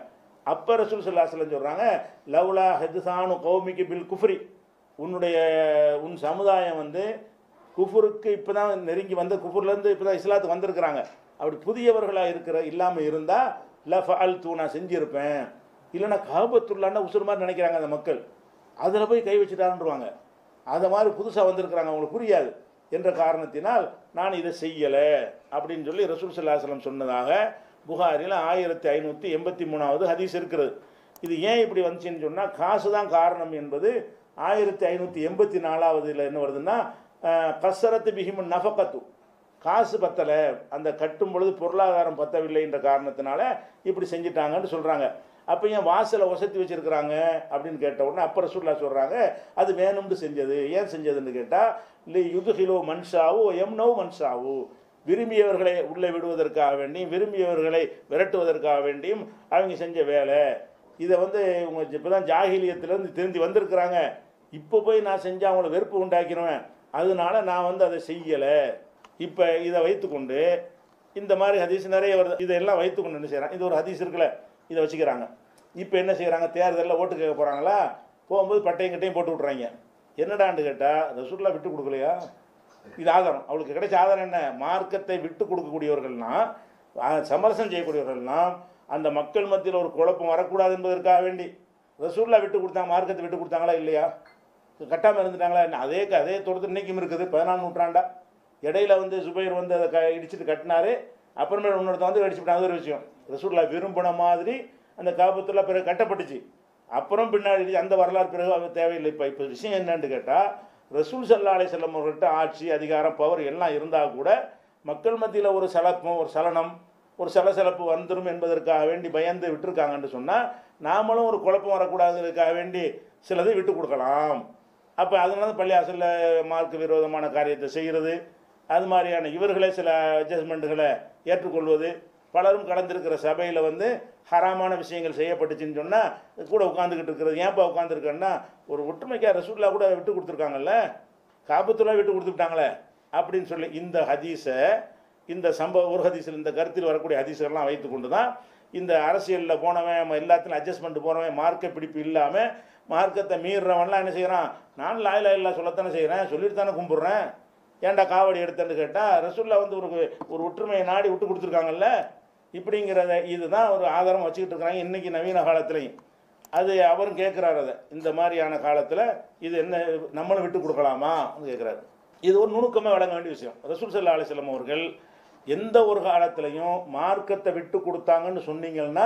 அப்போ ரசூல் சல்லாஹலம் சொல்கிறாங்க லவ்லா ஹெதுசானு கௌமிக்கு பில் குஃப்ரி உன்னுடைய உன் சமுதாயம் வந்து குஃபுருக்கு இப்போ தான் நெருங்கி வந்து குஃபுர்லேருந்து இப்போ தான் இஸ்லாத்துக்கு வந்திருக்கிறாங்க அப்படி புதியவர்களாக இருக்கிற இல்லாமல் இருந்தால் ல ஃபஅல் தூ நான் செஞ்சுருப்பேன் இல்லைன்னா காபத்துள்ளான்னா உசுறு மாதிரி நினைக்கிறாங்க அந்த மக்கள் அதில் போய் கை வச்சுட்டாருன்றவாங்க அதை மாதிரி புதுசாக வந்திருக்கிறாங்க அவங்களுக்கு புரியாது என்ற காரணத்தினால் நான் இதை செய்யலை அப்படின்னு சொல்லி ரசூல் சல்லாஹலம் சொன்னதாக புகாரில் ஆயிரத்தி ஐநூற்றி எண்பத்தி மூணாவது ஹதீஸ் இருக்கிறது இது ஏன் இப்படி வந்துச்சுன்னு சொன்னால் காசு தான் காரணம் என்பது ஆயிரத்தி ஐநூற்றி எண்பத்தி நாலாவதுல என்ன வருதுன்னா அஹ், கசரத்து பிஹிமன் நஃபகத்து காசு பத்தலை அந்த கட்டும் பொழுது பொருளாதாரம் பத்தவில்லை என்ற காரணத்தினால இப்படி செஞ்சிட்டாங்கன்னு சொல்கிறாங்க அப்போ ஏன் வாசலை வசதி வச்சிருக்கிறாங்க அப்படின்னு கேட்ட உடனே அப்போ ரசூல்லா சொல்கிறாங்க அது வேணும்னு செஞ்சது ஏன் செஞ்சதுன்னு கேட்டால் இல்லை யுதுகிலோ மன்ஷாவோ எம்னோ மன்ஷாவோ விரும்பியவர்களை உள்ளே விடுவதற்காக வேண்டியும் விரும்பியவர்களை விரட்டுவதற்காக வேண்டியும் அவங்க செஞ்ச வேலை இதை வந்து இவங்க இப்போ தான் ஜாகிலியத்திலேருந்து திருந்தி வந்திருக்கிறாங்க இப்போ போய் நான் செஞ்சு அவங்கள வெறுப்பு உண்டாக்கிடுவேன் அதனால நான் வந்து அதை செய்யலை இப்போ இதை வைத்துக்கொண்டு இந்த மாதிரி ஹதீஸ் நிறைய வருது இதெல்லாம் வைத்துக்கொண்டு என்ன செய்கிறாங்க இது ஒரு ஹதீஸ் இருக்குல்ல இதை வச்சுக்கிறாங்க இப்போ என்ன செய்கிறாங்க தேர்தலில் ஓட்டு கேட்க போகிறாங்களா போகும்போது பட்டையும் கட்டையும் போட்டு விட்றாங்க என்னடான்னு கேட்டால் ரசூல்லா விட்டு கொடுக்கலையா இது ஆதாரம் அவளுக்கு கிடைச்ச ஆதாரம் என்ன மார்க்கத்தை விட்டு கொடுக்கக்கூடியவர்கள்னா ஆ, சமரசம் செய்யக்கூடியவர்கள்னா அந்த மக்கள் மத்தியில் ஒரு குழப்பம் வரக்கூடாது என்பதற்காக வேண்டி ரசூல்லா விட்டு கொடுத்தாங்க மார்க்கத்தை விட்டு கொடுத்தாங்களா இல்லையா கட்டாமல் இருந்துட்டாங்களா என்ன அதே க- அதே தொடர்ந்து இன்னைக்கும் இருக்குது பதினாலு நூற்றாண்டா இடையில வந்து சுபைர் வந்து அதை க இடிச்சிட்டு கட்டினாரு அப்புறமே இன்னொருத்த வந்து வெடிச்சுட்டாங்க அது ஒரு விஷயம் ரசூல்லா விரும்பின மாதிரி அந்த காபத்துல்லா பிறகு கட்டப்பட்டுச்சு அப்புறம் பின்னாடி அந்த வரலாறு பிறகு அது தேவையில்லை இப்போ இப்போ விஷயம் என்னன்னு கேட்டால் ரசூல் சல்லா அலை செல்லம் அவர்கள்ட்ட ஆட்சி அதிகாரம் பவர் எல்லாம் இருந்தால் கூட மக்கள் மத்தியில் ஒரு சலப்பம் ஒரு சலனம் ஒரு சலசலப்பு வந்துடும் என்பதற்காக வேண்டி பயந்து விட்டுருக்காங்கன்னு சொன்னால் நாமளும் ஒரு குழப்பம் வரக்கூடாதுக்காக வேண்டி சிலதை விட்டு கொடுக்கலாம் அப்போ அதனால பள்ளியாசலில் மார்க்க விரோதமான காரியத்தை செய்கிறது அது மாதிரியான இவர்களே சில அட்ஜஸ்ட்மெண்ட்டுகளை ஏற்றுக்கொள்வது பலரும் கலந்திருக்கிற சபையில் வந்து ஹராமான விஷயங்கள் செய்யப்பட்டுச்சுன்னு சொன்னால் கூட உட்காந்துக்கிட்டு இருக்கிறது ஏன்ப்பா உட்காந்துருக்கேன்னா ஒரு ஒற்றுமைக்காக ரசூல்லா கூட விட்டு கொடுத்துருக்காங்கல்ல காபத்துல்லா விட்டு கொடுத்துட்டாங்களே அப்படின்னு சொல்லி இந்த ஹதீஸை இந்த சம்பவ ஒரு ஹதீஸில் இந்த கருத்தில் வரக்கூடிய ஹதீஸெல்லாம் வைத்துக்கொண்டு தான் இந்த அரசியலில் போனவன் நம்ம எல்லாத்துலையும் அட்ஜஸ்ட்மெண்ட் போனவன் மார்க்க பிடிப்பு இல்லாமல் மார்க்கத்தை மீறுறவன்லாம் என்ன செய்கிறான் நான் லாயிலா இல்லா சொல்லத்தானே செய்கிறேன் சொல்லிட்டு தானே கும்பிட்றேன் ஏன்டா காவடி எடுத்தேன்னு கேட்டால் ரசூல்லா வந்து ஒரு ஒரு ஒற்றுமையை நாடி விட்டு கொடுத்துருக்காங்கல்ல இப்படிங்கிறத இதுதான் ஒரு ஆதாரம் வச்சுக்கிட்டு இருக்கிறாங்க இன்றைக்கி நவீன காலத்துலையும் அது அவரும் கேட்குறாரு அதை இந்த மாதிரியான காலத்தில் இது என்ன நம்மளும் விட்டு கொடுக்கலாமா கேட்குறாரு இது ஒரு நுணுக்கமாக வழங்க வேண்டிய விஷயம் ரசூல் சல்லா அலிஸ்லாம் அவர்கள் எந்த ஒரு காலத்திலையும் மார்க்கத்தை விட்டு கொடுத்தாங்கன்னு சொன்னீங்கன்னா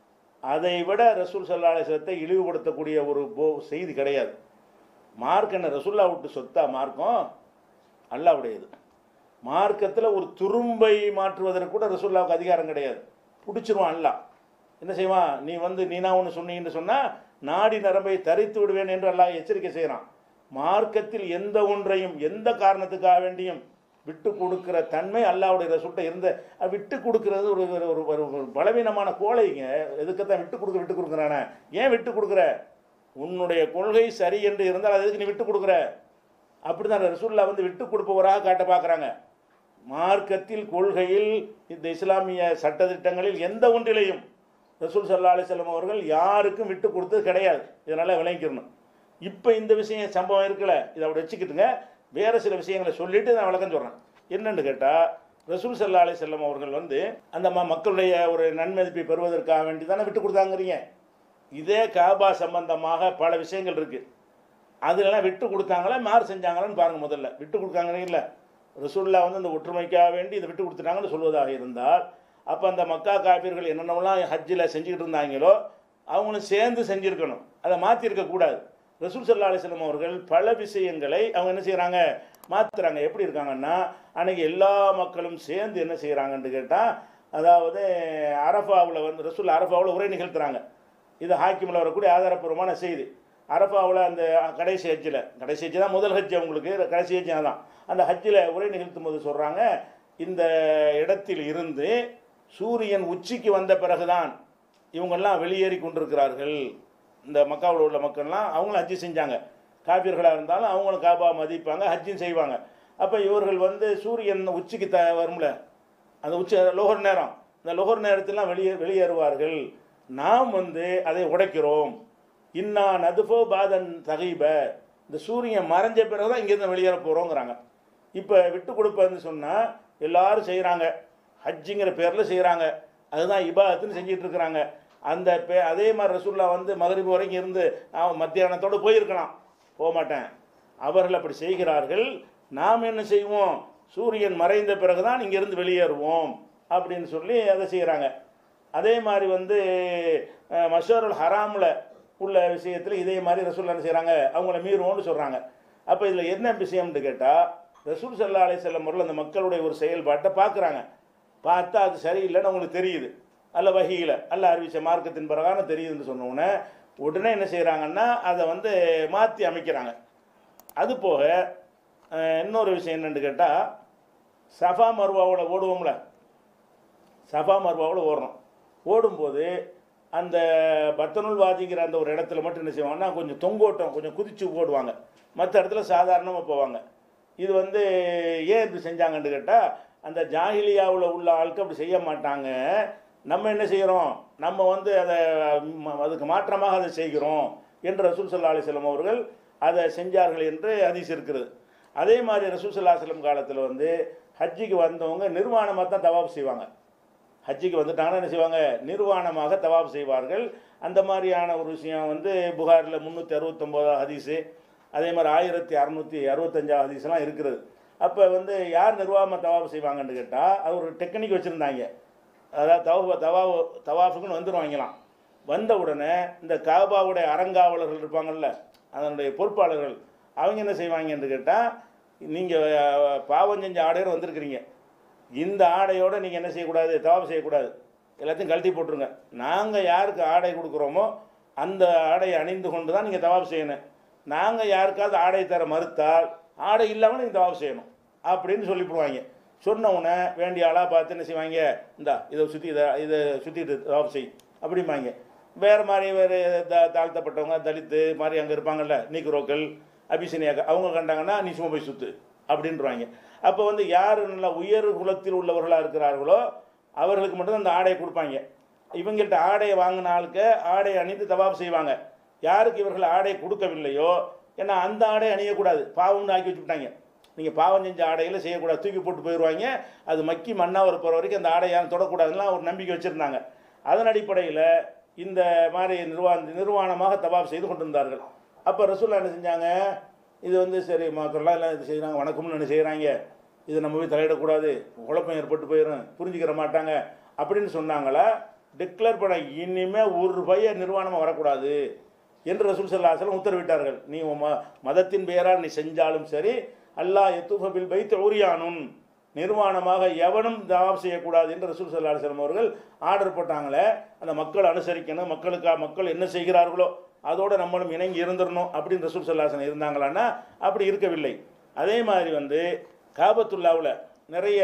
அதை விட ரசூல் சல்லா அலிஸ்லத்தை இழிவுபடுத்தக்கூடிய ஒரு போ- செய்தி கிடையாது மார்க் என்ன ரசூல்லா விட்டு சொத்தா மார்க்கம் அல்லாவுடையது மார்க்கத்தில் ஒரு துரும்பை மாற்றுவதற்கு கூட ரசூல்லாவுக்கு அதிகாரம் கிடையாது பிடிச்சிருவான் அல்லாஹ் என்ன செய்வான் நீ வந்து நீனா ஒன்று சொன்னீங்கன்னு சொன்னால் நாடி நரம்பை தரித்து விடுவேன் என்று அல்லாஹ் எச்சரிக்கை செய்கிறான் மார்க்கத்தில் எந்த ஒன்றையும் எந்த காரணத்துக்காக வேண்டியும் விட்டு கொடுக்கிற தன்மை அல்லாவுடைய ரசூல்கிட்ட இருந்த அஹ் விட்டு கொடுக்கிறது ஒரு ஒரு ஒரு ஒரு ஒரு பலவீனமான கோழைங்க எதுக்கத்தான் விட்டு கொடுக்க விட்டு கொடுக்குறானே ஏன் விட்டு கொடுக்குற உன்னுடைய கொள்கை சரி என்று இருந்தால் அது எதுக்கு நீ விட்டு கொடுக்குற அப்படிதான் ரசூல்லா வந்து விட்டு கொடுப்பவராக காட்ட பார்க்குறாங்க மார்க்கத்தில் கொள்கையில் இந்த இஸ்லாமிய சட்டதிட்டங்களில் எந்த ஒன்றிலையும் ரசூல் சல்லா அலிசல்லம் அவர்கள் யாருக்கும் விட்டு கொடுத்தது கிடையாது இதனால் விளங்கிக்கணும் இப்போ இந்த விஷயம் சம்பவம் இருக்குல்ல இதை அப்படி வச்சுக்கிட்டுங்க வேறு சில விஷயங்களை சொல்லிட்டு நான் விளக்கம் சொல்கிறேன் என்னன்னு கேட்டால் ரசூல் சல்லா அலிசல்லம் அவர்கள் வந்து அந்த ம- மக்களுடைய ஒரு நன்மதிப்பை பெறுவதற்காக வேண்டி தானே விட்டு கொடுத்தாங்கிறீங்க இதே காபா சம்பந்தமாக பல விஷயங்கள் இருக்குது அதுலலாம் விட்டு கொடுத்தாங்களா மாறு செஞ்சாங்களான்னு பாருங்க முதல்ல விட்டு கொடுக்காங்கன்னு இல்லை ரசூல்லா வந்து அந்த ஒற்றுமைக்காக வேண்டி இதை விட்டு கொடுத்துட்டாங்கன்னு சொல்வதாக இருந்தால் அப்போ அந்த மக்கா காப்பீர்கள் என்னென்னலாம் ஹஜ்ஜில் செஞ்சுக்கிட்டு இருந்தாங்களோ அவங்களும் சேர்ந்து செஞ்சுருக்கணும் அதை மாற்றிருக்க கூடாது ரசூல் சல்லா அலிஸ்லாம் அவர்கள் பல விஷயங்களை அவங்க என்ன செய்கிறாங்க மாற்றுறாங்க எப்படி இருக்காங்கன்னா அன்னைக்கு எல்லா மக்களும் சேர்ந்து என்ன செய்கிறாங்கன்னு கேட்டால் அதாவது அரஃபாவில் வந்து ரசூல் அரஃபாவில் உரை நிகழ்த்துறாங்க இது ஹாக்கிமில் வரக்கூடிய ஆதாரப்பூர்வமான செய்தி அரஃபாவில் அந்த கடைசி ஹஜ்ஜில் கடைசி ஹஜ்ஜி தான் முதல் ஹஜ்ஜி அவங்களுக்கு கடைசி ஹஜ்ஜி தான் அந்த ஹஜ்ஜில் உரை நிகழ்த்தும் போது சொல்கிறாங்க இந்த இடத்தில் இருந்து சூரியன் உச்சிக்கு வந்த பிறகுதான் இவங்கெல்லாம் வெளியேறி கொண்டிருக்கிறார்கள் இந்த மக்காவில் உள்ள மக்கள்லாம் அவங்களும் ஹஜ்ஜி செஞ்சாங்க காபியர்களாக இருந்தாலும் அவங்களும் காபா மதிப்பாங்க ஹஜ்ஜும் செய்வாங்க அப்போ இவர்கள் வந்து சூரியன் உச்சிக்கு த வரும்ல அந்த உச்ச லோகர் நேரம் இந்த லோகர் நேரத்திலாம் வெளியே வெளியேறுவார்கள் நாம் வந்து அதை உடைக்கிறோம் இன்னா நதுஃபோ பாதன் தகைப இந்த சூரியன் மறைஞ்ச பிறகு தான் இங்கேருந்து வெளியேற போகிறோங்கிறாங்க இப்போ விட்டு கொடுப்பதுன்னு சொன்னால் எல்லாரும் செய்கிறாங்க ஹஜ்ஜிங்கிற பேரில் செய்கிறாங்க அதுதான் இபாதத்துன்னு செஞ்சிட்டு இருக்கிறாங்க அந்த பே அதே மாதிரி ரசூல்லா வந்து மகரிபு வரைக்கும் இருந்து அவன் மத்தியானத்தோடு போயிருக்கலாம் போக மாட்டேன் அவர்கள் அப்படி செய்கிறார்கள் நாம் என்ன செய்வோம் சூரியன் மறைந்த பிறகு தான் இங்கேருந்து வெளியேறுவோம் அப்படின்னு சொல்லி அதை செய்கிறாங்க அதே மாதிரி வந்து மஷோருல் ஹராமில் உள்ள விஷயத்தில் இதே மாதிரி ரசூல் என்ன செய்கிறாங்க அவங்கள மீறுவோம்னு சொல்கிறாங்க அப்போ இதில் என்ன விஷயம்னு கேட்டால் ரசூல் சல்லா அலை செல்லம் முறையில் அந்த மக்களுடைய ஒரு செயல்பாட்டை பார்க்குறாங்க பார்த்தா அது சரியில்லைன்னு அவங்களுக்கு தெரியுது அல்ல வகையில் அல்ல அறிவிச்ச மார்க்கத்தின் பிரகாரம் தெரியுதுன்னு சொன்ன உடனே உடனே என்ன செய்கிறாங்கன்னா அதை வந்து மாற்றி அமைக்கிறாங்க அது போக அஹ், இன்னொரு விஷயம் என்னன்னு கேட்டால் சஃபா மர்வாவில் ஓடுவோம்ல சஃபா மர்வாவில் ஓடுறோம் ஓடும்போது அந்த பத்தனுல் வாதிங்கிற அந்த ஒரு இடத்துல மட்டும் என்ன செய்வாங்கன்னா கொஞ்சம் தொங்கோட்டம் கொஞ்சம் குதிச்சு ஓடுவாங்க மற்ற இடத்துல சாதாரணமாக போவாங்க இது வந்து ஏன் இப்படி செஞ்சாங்கன்னு கேட்டால் அந்த ஜாகிலியாவில் உள்ள ஆட்கள் அப்படி செய்ய மாட்டாங்க நம்ம என்ன செய்கிறோம் நம்ம வந்து அதை ம- அதுக்கு மாற்றமாக அதை செய்கிறோம் என்று ரசூல் சல்லா அலிஸ்லாம் அவர்கள் அதை செஞ்சார்கள் என்று ஹதீஸ் இருக்கிறது அதே மாதிரி ரசூல் சல்லா அலிஸ்லாம் காலத்தில் வந்து ஹஜ்ஜிக்கு வந்தவங்க நிர்வாணமாக தான் தவாப் செய்வாங்க ஹஜ்ஜிக்கு வந்துட்டாங்கன்னா என்ன செய்வாங்க நிர்வாணமாக தவாப் செய்வார்கள் அந்த மாதிரியான ஒரு விஷயம் வந்து புகாரில் முந்நூற்றி அறுபத்தொம்போதாவது ஹதீஸு அதே மாதிரி ஆயிரத்தி அறநூற்றி அறுபத்தஞ்சாவது ஹதீஸ்லாம் இருக்கிறது அப்போ வந்து யார் நிர்வாகமாக தவாப் செய்வாங்கன்னு கேட்டால் அது ஒரு டெக்னிக் வச்சுருந்தாங்க அதாவது தவா தவா தவாஃபுக்குன்னு வந்துடுவாங்களாம் வந்த உடனே இந்த காபாவுடைய அறங்காவலர்கள் இருப்பாங்கல்ல அதனுடைய பொறுப்பாளர்கள் அவங்க என்ன செய்வாங்கன்னு கேட்டால் நீங்கள் பாவம் செஞ்ச ஆடையோடு வந்திருக்கிறீங்க இந்த ஆடையோட நீங்கள் என்ன செய்யக்கூடாது தவாப் செய்யக்கூடாது எல்லாத்தையும் கழட்டி போட்டுருங்க நாங்கள் யாருக்கு ஆடை கொடுக்குறோமோ அந்த ஆடையை அணிந்து கொண்டு தான் நீங்கள் தவாப் செய்யணும் நாங்கள் யாருக்காவது ஆடை தர மறுத்தால் ஆடை இல்லாமல் நீங்கள் தவாப் செய்யணும் அப்படின்னு சொல்லிவிடுவாங்க சொன்ன உடனே வேண்டிய ஆளாக பார்த்து என்ன செய்வாங்க இந்தா இதை சுற்றி இதை இதை சுற்றிட்டு தவாப் செய் அப்படிம்பாங்க வேறு மாதிரி வேறு த தாழ்த்தப்பட்டவங்க தலித்து மாதிரி அங்கே இருப்பாங்கல்ல நீக்ரோக்கள் அபிசினியாக்க அவங்க கண்டாங்கன்னா நீ சும்மா போய் சுத்து அப்படின்றாங்க அப்போ வந்து யார் நல்ல உயர் குலத்தில் உள்ளவர்களாக இருக்கிறார்களோ அவர்களுக்கு மட்டும் அந்த ஆடையை கொடுப்பாங்க இவங்கள்ட்ட ஆடையை வாங்கின ஆளுக்கு ஆடையை அணிந்து தவாப் செய்வாங்க யாருக்கு இவர்கள் ஆடை கொடுக்கவில்லையோ ஏன்னா அந்த ஆடை அணியக்கூடாது பாவம்னு ஆக்கி வச்சுட்டாங்க நீங்கள் பாவம் செஞ்ச ஆடையில் செய்யக்கூடாது தூக்கி போட்டு போயிடுவாங்க அது மக்கி மண்ணா ஒரு போகிற வரைக்கும் அந்த ஆடையை யாரும் தொடக்கூடாதுலாம் ஒரு நம்பிக்கை வச்சுருந்தாங்க அதன் அடிப்படையில் இந்த மாதிரி நிர்வா நிர்வாணமாக தவாப் செய்து கொண்டிருந்தார்கள் அப்போ ரசூல்லா என்ன செஞ்சாங்க இது வந்து சரி மக்கள்லாம் எல்லாம் இது செய்கிறாங்க வணக்கம்னு என்ன செய்கிறாங்க இது நம்ம போய் தலையிடக்கூடாது குழப்பம் ஏற்பட்டு போயிடும் புரிஞ்சுக்கிற மாட்டாங்க அப்படின்னு சொன்னாங்களா டிக்ளேர் பண்ண இனிமே ஒரு ரூபாயை நிர்வாணமாக வரக்கூடாது என்று ரசூல் சல்லாஹலம் உத்தரவிட்டார்கள் நீ உன் ம மதத்தின் பெயரால் நீ செஞ்சாலும் சரி அல்லாஹ் எத்துஃபில் வைத்து ஊரியானும் நிர்வாணமாக எவனும் தவாப் செய்யக்கூடாது என்று ரசூல் சல்லா அலுவலம் அவர்கள் ஆர்டர் போட்டாங்களே அந்த மக்கள் அனுசரிக்கணும் மக்களுக்கா மக்கள் என்ன செய்கிறார்களோ அதோட நம்மளும் இணங்கி இருந்துடணும் அப்படின்னு ரசூல் சல்லாசன் இருந்தாங்களான்னா அப்படி இருக்கவில்லை அதே மாதிரி வந்து காபத்துல்லாவில் நிறைய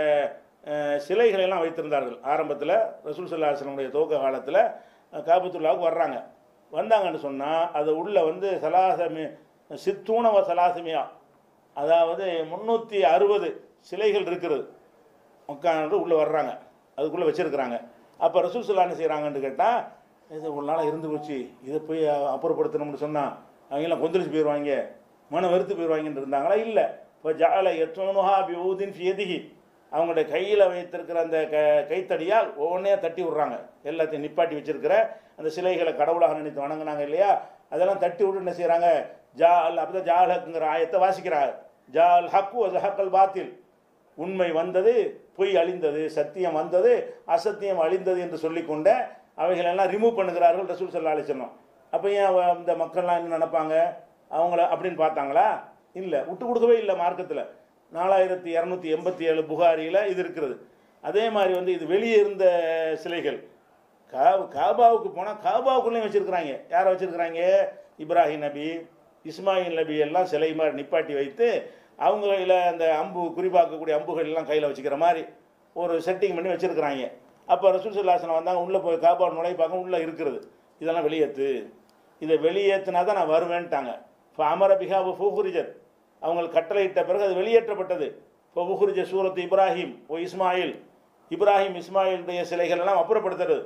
அஹ், சிலைகளை எல்லாம் வைத்திருந்தார்கள் ஆரம்பத்தில் ரசூல் சல்லாஹனுடைய துவக்க காலத்தில் காபத்துல்லாவுக்கு வர்றாங்க வந்தாங்கன்னு சொன்னால் அது உள்ள வந்து சலாசமி சித்தூணவ சலாசமியா அதாவது முந்நூற்றி அறுபது சிலைகள் இருக்கிறது உட்காந்து உள்ளே வர்றாங்க அதுக்குள்ளே வச்சுருக்குறாங்க அப்போ ரசூல் சுல்லா என்ன செய்கிறாங்கன்னு கேட்டால் இது ஒரு நாளாக இருந்து போச்சு இதை போய் அப்புறப்படுத்தணும்னு சொன்னால் அவங்கெல்லாம் கொந்தளிச்சு போயிடுவாங்க மன வெறுத்து போயிடுவாங்கன்னு இருந்தாங்களா இல்லை இப்போ ஜால எத்தோனுஹா பியூதின் ஃபியதிகி அவங்களுடைய கையில் வைத்திருக்கிற அந்த க கைத்தடியால் ஒவ்வொன்றையாக தட்டி விட்றாங்க எல்லாத்தையும் நிப்பாட்டி வச்சிருக்கிற அந்த சிலைகளை கடவுளாக நினைத்து வணங்குனாங்க இல்லையா அதெல்லாம் தட்டி விட்டு என்ன செய்கிறாங்க ஜா அல் அப்போ தான் ஜால் ஹக்குங்கிற ஆயத்தை வாசிக்கிறாங்க ஜால் ஹக்கு அது ஹக்கல் பாத்தில் உண்மை வந்தது பொய் அழிந்தது சத்தியம் வந்தது அசத்தியம் அழிந்தது என்று சொல்லிக்கொண்ட அவைகளெல்லாம் ரிமூவ் பண்ணுகிறார்கள் ரசூல் சல்லா அலிசல்லம் அப்போ ஏன் அவ- இந்த மக்கள்லாம் என்ன நினைப்பாங்க அவங்கள அப்படின்னு பார்த்தாங்களா இல்லை விட்டு கொடுக்கவே இல்லை மார்க்கத்தில் நாலாயிரத்தி இரநூத்தி எண்பத்தி ஏழு புகாரியில் இது இருக்கிறது அதே மாதிரி வந்து இது வெளியே இருந்த சிலைகள் கா காபாவுக்கு போனால் காபாவுக்குள்ளேயும் வச்சுருக்குறாங்க யாரை வச்சுருக்குறாங்க இப்ராஹிம் நபி இஸ்மாயில் நபி எல்லாம் சிலை மாதிரி நிப்பாட்டி வைத்து அவங்க கையில் அந்த அம்பு குறிப்பாக்கக்கூடிய அம்புகள் எல்லாம் கையில் வச்சுக்கிற மாதிரி ஒரு செட்டிங் பண்ணி வச்சுருக்குறாங்க அப்போ ரசூல் சுல்லாசனம் வந்தாங்க உள்ளே போய் காபா நுழை பார்க்க உள்ளே இருக்கிறது இதெல்லாம் வெளியேற்று இதை வெளியேற்றினா தான் நான் வருவேன்ட்டாங்க இப்போ அமர பிகா ஃபூஹுரிஜர் அவங்களுக்கு கட்டளையிட்ட பிறகு அது வெளியேற்றப்பட்டது இப்போ ஃபுஹுரிஜ சூரத்து இப்ராஹிம் ஓ இஸ்மாயில் இப்ராஹிம் இஸ்மாயிலுடைய சிலைகள் எல்லாம் அப்புறப்படுத்துறது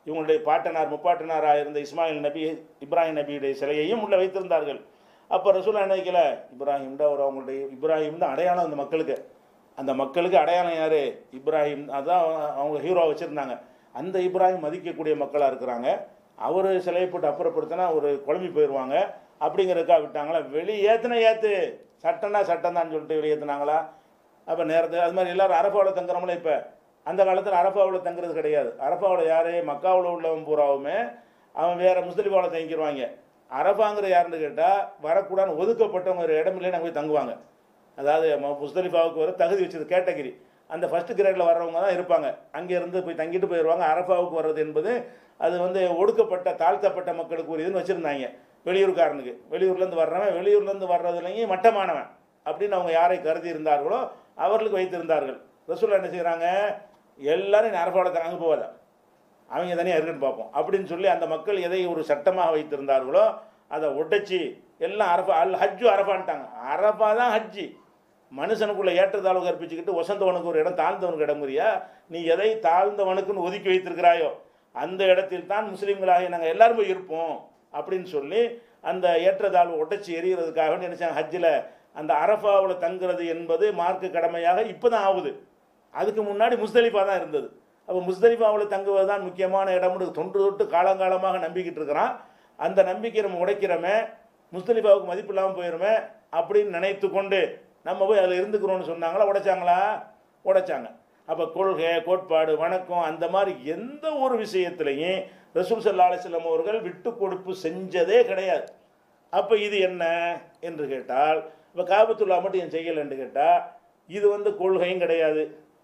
இவங்களுடைய பாட்டனார் முப்பாட்டனாராக இருந்த இஸ்மாயில் நபி இப்ராஹிம் நபியுடைய சிலையையும் உள்ளே வைத்திருந்தார்கள் அப்போ ரசூலா நினைக்கல இப்ராஹிம் தான் ஒரு அவங்களுடைய இப்ராஹிம் தான் அடையாளம் அந்த மக்களுக்கு அந்த மக்களுக்கு அடையாளம் யார் இப்ராஹிம் அதான் அவங்க ஹீரோ வச்சுருந்தாங்க அந்த இப்ராஹிம் மதிக்கக்கூடிய மக்களாக இருக்கிறாங்க அவர் சிலையை போட்டு அப்புறப்படுத்தினா ஒரு குழம்பி போயிடுவாங்க அப்படிங்கிறதுக்காக விட்டாங்களா வெளியே ஏற்றுன ஏற்று சட்டம்னா சட்டம் தான் சொல்லிட்டு வெளியேற்றினாங்களா அப்போ நேரத்தில் அது மாதிரி எல்லாரும் அரபாவில் தங்குறோம்ல இப்போ அந்த காலத்தில் அரபாவில் தங்குறது கிடையாது அரபாவில் யார் மக்காவில் உள்ளவன் பூராவுமே அவன் வேற முஸ்லிமாவில் தங்கிடுவாங்க அரபாங்கிற யாருன்னு கேட்டால் வரக்கூடாதுன்னு ஒதுக்கப்பட்டவங்க ஒரு இடம் இல்லைன்னு அங்கே போய் தங்குவாங்க அதாவது ம- முஸ்தலிஃபாவுக்கு வர தகுதி வச்சது கேட்டகிரி அந்த ஃபர்ஸ்ட் கிரேடில் வர்றவங்க தான் இருப்பாங்க அங்கே இருந்து போய் தங்கிட்டு போயிடுவாங்க அரபாவுக்கு வர்றது என்பது அது வந்து ஒடுக்கப்பட்ட தாழ்த்தப்பட்ட மக்களுக்கு ஒரு இதுன்னு வச்சுருந்தாங்க வெளியூர்காரனுக்கு வெளியூர்லேருந்து வர்றவன் வெளியூர்லேருந்து வர்றதுலையும் மட்டமானவன் அப்படின்னு அவங்க யாரை கருதி இருந்தார்களோ அவர்களுக்கு வைத்திருந்தார்கள் ரசூல்லா என்ன செய்கிறாங்க எல்லாரும் நீ அரபாவில் அங்கே போகாத அவங்க தனியாக இருக்குன்னு பார்ப்போம் அப்படின்னு சொல்லி அந்த மக்கள் எதை ஒரு சட்டமாக வைத்திருந்தார்களோ அதை உடைச்சி எல்லாம் அரபா அல் ஹஜ்ஜு அரபான்ட்டாங்க அரபா தான் ஹஜ்ஜி மனுஷனுக்குள்ள ஏற்றத்தாழ்வு கற்பிச்சுக்கிட்டு வசந்தவனுக்கு ஒரு இடம் தாழ்ந்தவனுக்கு இடங்குறியா நீ எதை தாழ்ந்தவனுக்குன்னு ஒதுக்கி வைத்திருக்கிறாயோ அந்த இடத்தில் தான் முஸ்லீம்களாக நாங்கள் எல்லாரும் போய் இருப்போம் அப்படின்னு சொல்லி அந்த ஏற்றத்தாழ்வு உடைச்சி எறிகிறதுக்காக நினைச்சாங்க ஹஜ்ஜில் அந்த அரஃபாவில் தங்குறது என்பது மார்க்க கடமையாக இப்போ தான் ஆகுது அதுக்கு முன்னாடி முஸ்தலிஃபா தான் இருந்தது அப்போ முஸ்தலிஃபாவில் தங்குவது தான் முக்கியமான இடம்னு தொன்று தொட்டு காலங்காலமாக நம்பிக்கிட்டு இருக்கிறான் அந்த நம்பிக்கை நம்ம உடைக்கிறோமே முஸ்தலிஃபாவுக்கு மதிப்பு இல்லாமல் போயிருமே அப்படின்னு நினைத்து கொண்டு நம்ம போய் அதில் இருந்துக்கிறோம்னு சொன்னாங்களா உடைச்சாங்களா உடைச்சாங்க அப்போ கொள்கை கோட்பாடு வணக்கம் அந்த மாதிரி எந்த ஒரு விஷயத்திலையும் ரசூல் சல்லா அலிஸ்லாம் அவர்கள் விட்டு கொடுப்பு செஞ்சதே கிடையாது அப்போ இது என்ன என்று கேட்டால் இப்போ காபத்துல்லா மட்டும் ஏன் செய்யலைன்னு கேட்டால் இது வந்து கொள்கையும் கிடையாது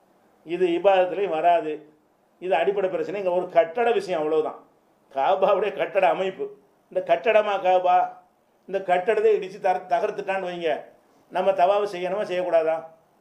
இது இபாதத்துலேயும் வராது இது அடிப்படை பிரச்சனை இங்கே ஒரு கட்டட விஷயம் அவ்வளவுதான் காபாவுடைய கட்டட அமைப்பு இந்த கட்டடமா காபா இந்த கட்டடத்தை இடித்து தர தகர்த்துட்டான்னு வைங்க நம்ம தவாவு செய்யணுமா செய்யக்கூடாதா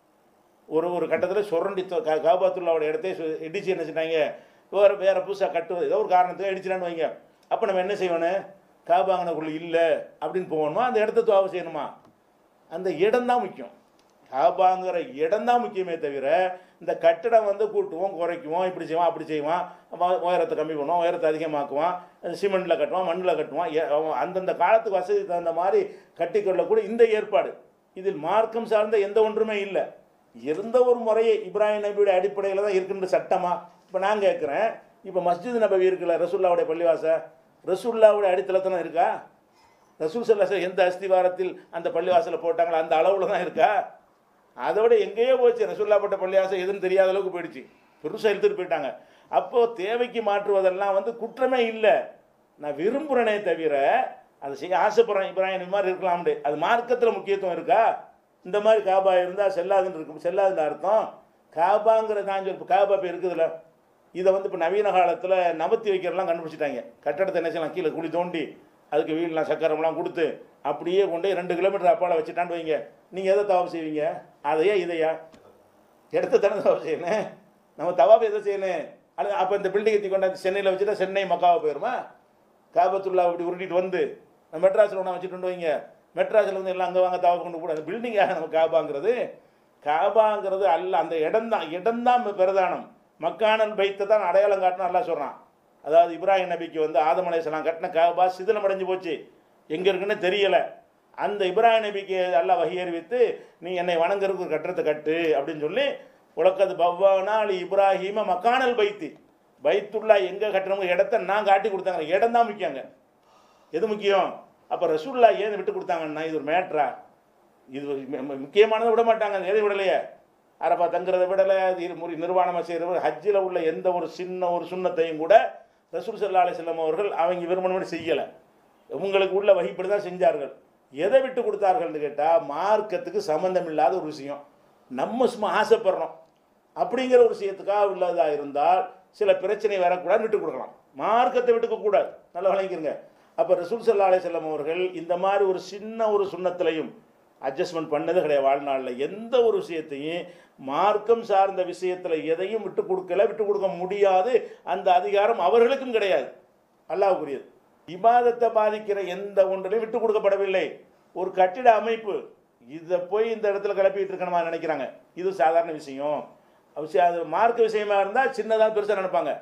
ஒரு ஒரு கட்டத்தில் சுரண்டி தொ- கா- காபாத்துல்லாவோட இடத்தையே சு- இடிச்சு என்ன செஞ்சாங்க வேறு வேற புதுசாக கட்டுவது ஏதோ ஒரு காரணத்துக்கு இடிச்சிடான்னு வைங்க அப்போ நம்ம என்ன செய்யணும் காபாங்கனக்குள்ள இல்லை அப்படின்னு போகணுமா அந்த இடத்த துவாவு செய்யணுமா அந்த இடம் தான் முக்கியம் காபாங்கிற இடம் தான் முக்கியமே தவிர இந்த கட்டடம் வந்து கூட்டுவோம் குறைக்குவோம் இப்படி செய்வான் அப்படி செய்வான் அவன் உயரத்தை கம்மி பண்ணுவான் உயரத்தை அதிகமாக்குவான் சிமெண்ட்டில் கட்டுவான் மண்ணில் கட்டுவான் ஏ- அவன் அந்தந்த காலத்துக்கு வசதி தகுந்த மாதிரி கட்டிக்கொள்ளக்கூடிய இந்த ஏற்பாடு இதில் மார்க்கம் சார்ந்த எந்த ஒன்றுமே இல்லை இருந்த ஒரு முறையை இப்ராஹிம் நபியுடைய அடிப்படையில் தான் இருக்கின்ற சட்டமா இப்போ நான் கேட்குறேன் இப்போ மஸ்ஜித் நபவி இருக்குல்ல ரசூல்லாவுடைய பள்ளிவாச ரசூல்லாவுடைய அடித்தளத்தில் இருக்கா ரசூல் சல்லாஸ் எந்த அஸ்திவாரத்தில் அந்த பள்ளிவாசலை போட்டாங்களோ அந்த அளவில் தான் இருக்கா அதோட எங்கேயோ போச்சு ரசூல்லாப்பட்ட பள்ளிவாசல் எதுன்னு தெரியாத அளவுக்கு போயிடுச்சு பெருசாக எடுத்துகிட்டு போயிட்டாங்க அப்போது தேவைக்கு மாற்றுவதெல்லாம் வந்து குற்றமே இல்லை நான் விரும்புகிறேனே தவிர அதை செய்ய ஆசைப்படுறேன் இப்ராஹிம் இந்த மாதிரி இருக்கலாம்னு அது மார்க்கத்தில் முக்கியத்துவம் இருக்கா இந்த மாதிரி காபா இருந்தால் செல்லாதுன்னு இருக்கும் செல்லாதுன்னு அர்த்தம் காபாங்கிற நான் சொல்லி காபா இப்போ இருக்குதுல்ல இதை வந்து இப்போ நவீன காலத்தில் நவத்தி வைக்கிறலாம் கண்டுபிடிச்சிட்டாங்க கட்டடத்தை என்ன செய்யலாம் கீழே குழி தோண்டி அதுக்கு வீடெலாம் சக்கரம்லாம் கொடுத்து அப்படியே கொண்டு போய் ரெண்டு கிலோமீட்டர் அப்பால வச்சுட்டான்னு வைங்க நீங்கள் எதை தவாப் செய்வீங்க அதையா இதையா இடத்த தானே தவாப் செய்யணும் நம்ம தவாப் எதை செய்யணும் அல்லது அப்போ இந்த பில்டிங்கை கொண்டாந்து சென்னையில் வச்சுட்டா சென்னை மக்காவை போயிருமா காபத்துல்லா அப்படி உருட்டிட்டு வந்து நம்ம மெட்ராஸில் ஒன்றா வச்சுட்டு வந்து வைங்க மெட்ராஸில் வந்து எல்லாம் அங்கே வாங்க தவாப் கொண்டு கூட அந்த பில்டிங்காக நம்ம காபாங்கிறது காபாங்கிறது அல்ல அந்த இடம் தான் இடம் தான் பிரதானம் மக்கானல் பைத்தை தான் அடையாளம் காட்டணும் நல்லா சொல்கிறான் அதாவது இப்ராஹிம் நபிக்கு வந்து ஆதம் அலையாம் கட்டின காபா சிதிலம் அடைஞ்சு போச்சு எங்கே இருக்குன்னு தெரியலை அந்த இப்ராஹிம் நபிக்கு அல்லாஹ் வகி அறிவித்து நீ என்னை வணங்குறதுக்கு ஒரு கட்டடத்தை கட்டு அப்படின்னு சொல்லி உலக்கது பவ்வானா அலி இப்ராஹிம மக்கானல் பைத்தி பைத்துல்லா எங்கே கட்டணும் இடத்த நான் காட்டி கொடுத்தாங்க இடம் தான் முக்கியங்க எது முக்கியம் அப்போ ரசூல்லா ஏன் விட்டு கொடுத்தாங்கன்னா இது ஒரு மேட்ரா இது ஒரு மு- மு- முக்கியமானதை விட மாட்டாங்க எதை விடலையே அரப்பா தங்குறதை விடலை இது இரு- முறி நிர்வாணமாக செய்கிறது ஹஜ்ஜில் உள்ள எந்த ஒரு சின்ன ஒரு சுண்ணத்தையும் கூட ரசூல் சல்லா அலிஸ்லாம் அவர்கள் அவங்க விரும்பினபடி செய்யலை உங்களுக்கு உள்ள வகைப்படி தான் செஞ்சார்கள் எதை விட்டு கொடுத்தார்கள்னு கேட்டால் மார்க்கத்துக்கு சம்மந்தம் இல்லாத ஒரு விஷயம் நம்ம சும்மா ஆசைப்படுறோம் அப்படிங்கிற ஒரு விஷயத்துக்காக உள்ளதாக இருந்தால் சில பிரச்சனை வரக்கூடாது விட்டு கொடுக்கலாம் மார்க்கத்தை விட்டுக்க கூடாது நல்லா வழங்கிருங்க அப்போ ரசூல் சல்லா அலிஸ்லாம் அவர்கள் இந்த மாதிரி ஒரு சின்ன ஒரு சுண்ணத்திலையும் அட்ஜஸ்ட்மெண்ட் பண்ணது கிடையாது வாழ்நாளில் எந்த ஒரு விஷயத்தையும் மார்க்கம் சார்ந்த விஷயத்தில் எதையும் விட்டு கொடுக்கல விட்டு கொடுக்க முடியாது அந்த அதிகாரம் அவர்களுக்கும் கிடையாது அல்லாஹ்வுக்குரியது இபாதத்தை பாதிக்கிற எந்த ஒன்றிலையும் விட்டு கொடுக்கப்படவில்லை ஒரு கட்டிட அமைப்பு இதை போய் இந்த இடத்துல கிளப்பிட்டு இருக்கணுமா நினைக்கிறாங்க இது சாதாரண விஷயம் அவசியம் அது மார்க்க விஷயமா இருந்தால் சின்னதாக பெருசாக நினைப்பாங்க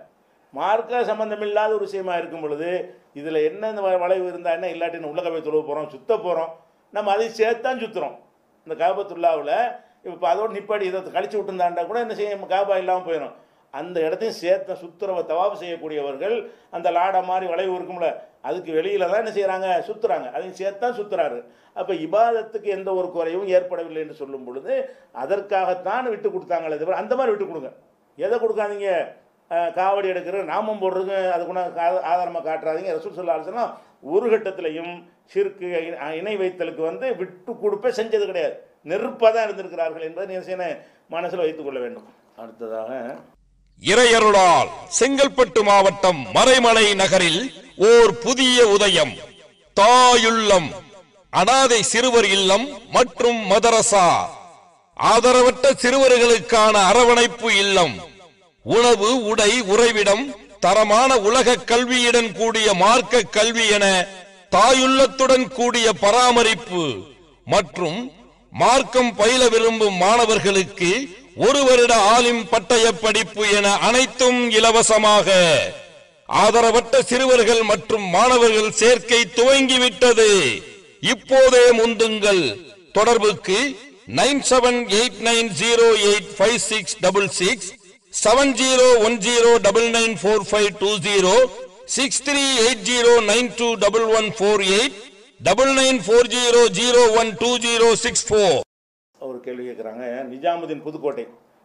மார்க்க சம்பந்தம் இல்லாத ஒரு விஷயமா இருக்கும் பொழுது இதில் என்ன இந்த வ- வளைவு இருந்தால் என்ன இல்லாட்டி நம்ம உள்ள போய் தொழுவ போகிறோம் சுத்த போகிறோம் நம்ம அதை சேர்த்தான் சுற்றுறோம் இந்த காபத்துல்லாவில் இப்போ அதோட நிப்பாடி இதை கழிச்சு விட்டுருந்தாண்டா கூட என்ன செய்ய காபா இல்லாமல் போயிடும் அந்த இடத்தையும் சேர்த்த சுத்துறவ தவாப்பு செய்யக்கூடியவர்கள் அந்த லாடை மாதிரி வளைவு இருக்கும்ல அதுக்கு வெளியில தான் என்ன செய்கிறாங்க சுற்றுறாங்க அதையும் சேர்த்தான் சுற்றுறாரு அப்போ இபாதத்துக்கு எந்த ஒரு குறையும் ஏற்படவில்லை என்று சொல்லும் பொழுது அதற்காகத்தான் விட்டு கொடுத்தாங்களே தவிர அந்த மாதிரி விட்டு கொடுங்க எதை கொடுக்காதீங்க அஹ், காவடி எடுக்கிற நாமம் போடுறதுக்கு அது கூட ஆதாரமாக காட்டுறாதீங்க ரசூல் சொல்லா ஆலோசனா ஒரு கட்டத்திலையும் சிறுக்கு இணை வைத்தலுக்கு வந்து விட்டு கொடுப்பே செஞ்சது கிடையாது நெருப்பாக தான் இருந்திருக்கிறார்கள் என்பதை நிச்சயம் மனசில் வைத்துக் கொள்ள வேண்டும் அடுத்ததாக இறையருளால் செங்கல்பட்டு மாவட்டம் மறைமலை நகரில் ஓர் புதிய உதயம் தாயுள்ளம் அனாதை சிறுவர் இல்லம் மற்றும் மதரசா ஆதரவற்ற சிறுவர்களுக்கான அரவணைப்பு இல்லம் உணவு உடை உறைவிடம் தரமான உலக கல்வியுடன் கூடிய மார்க்க கல்வி என தாயுள்ளத்துடன் கூடிய பராமரிப்பு மற்றும் மார்க்கம் பயில விரும்பும் மாணவர்களுக்கு ஒரு வருட ஆலிம் பட்டய படிப்பு என அனைத்தும் இலவசமாக ஆதரவற்ற சிறுவர்கள் மற்றும் மாணவர்கள் சேர்க்கை துவங்கிவிட்டது இப்போதே முந்துங்கள் தொடர்புக்கு nine seven eight nine zero eight five six double six seven zero one zero double nine four five two zero six three eight zero nine two double one four eight double nine four zero zero one two zero six four ஒரு கேள்வி கேட்குறாங்க நிஜாமுதீன் புதுக்கோட்டை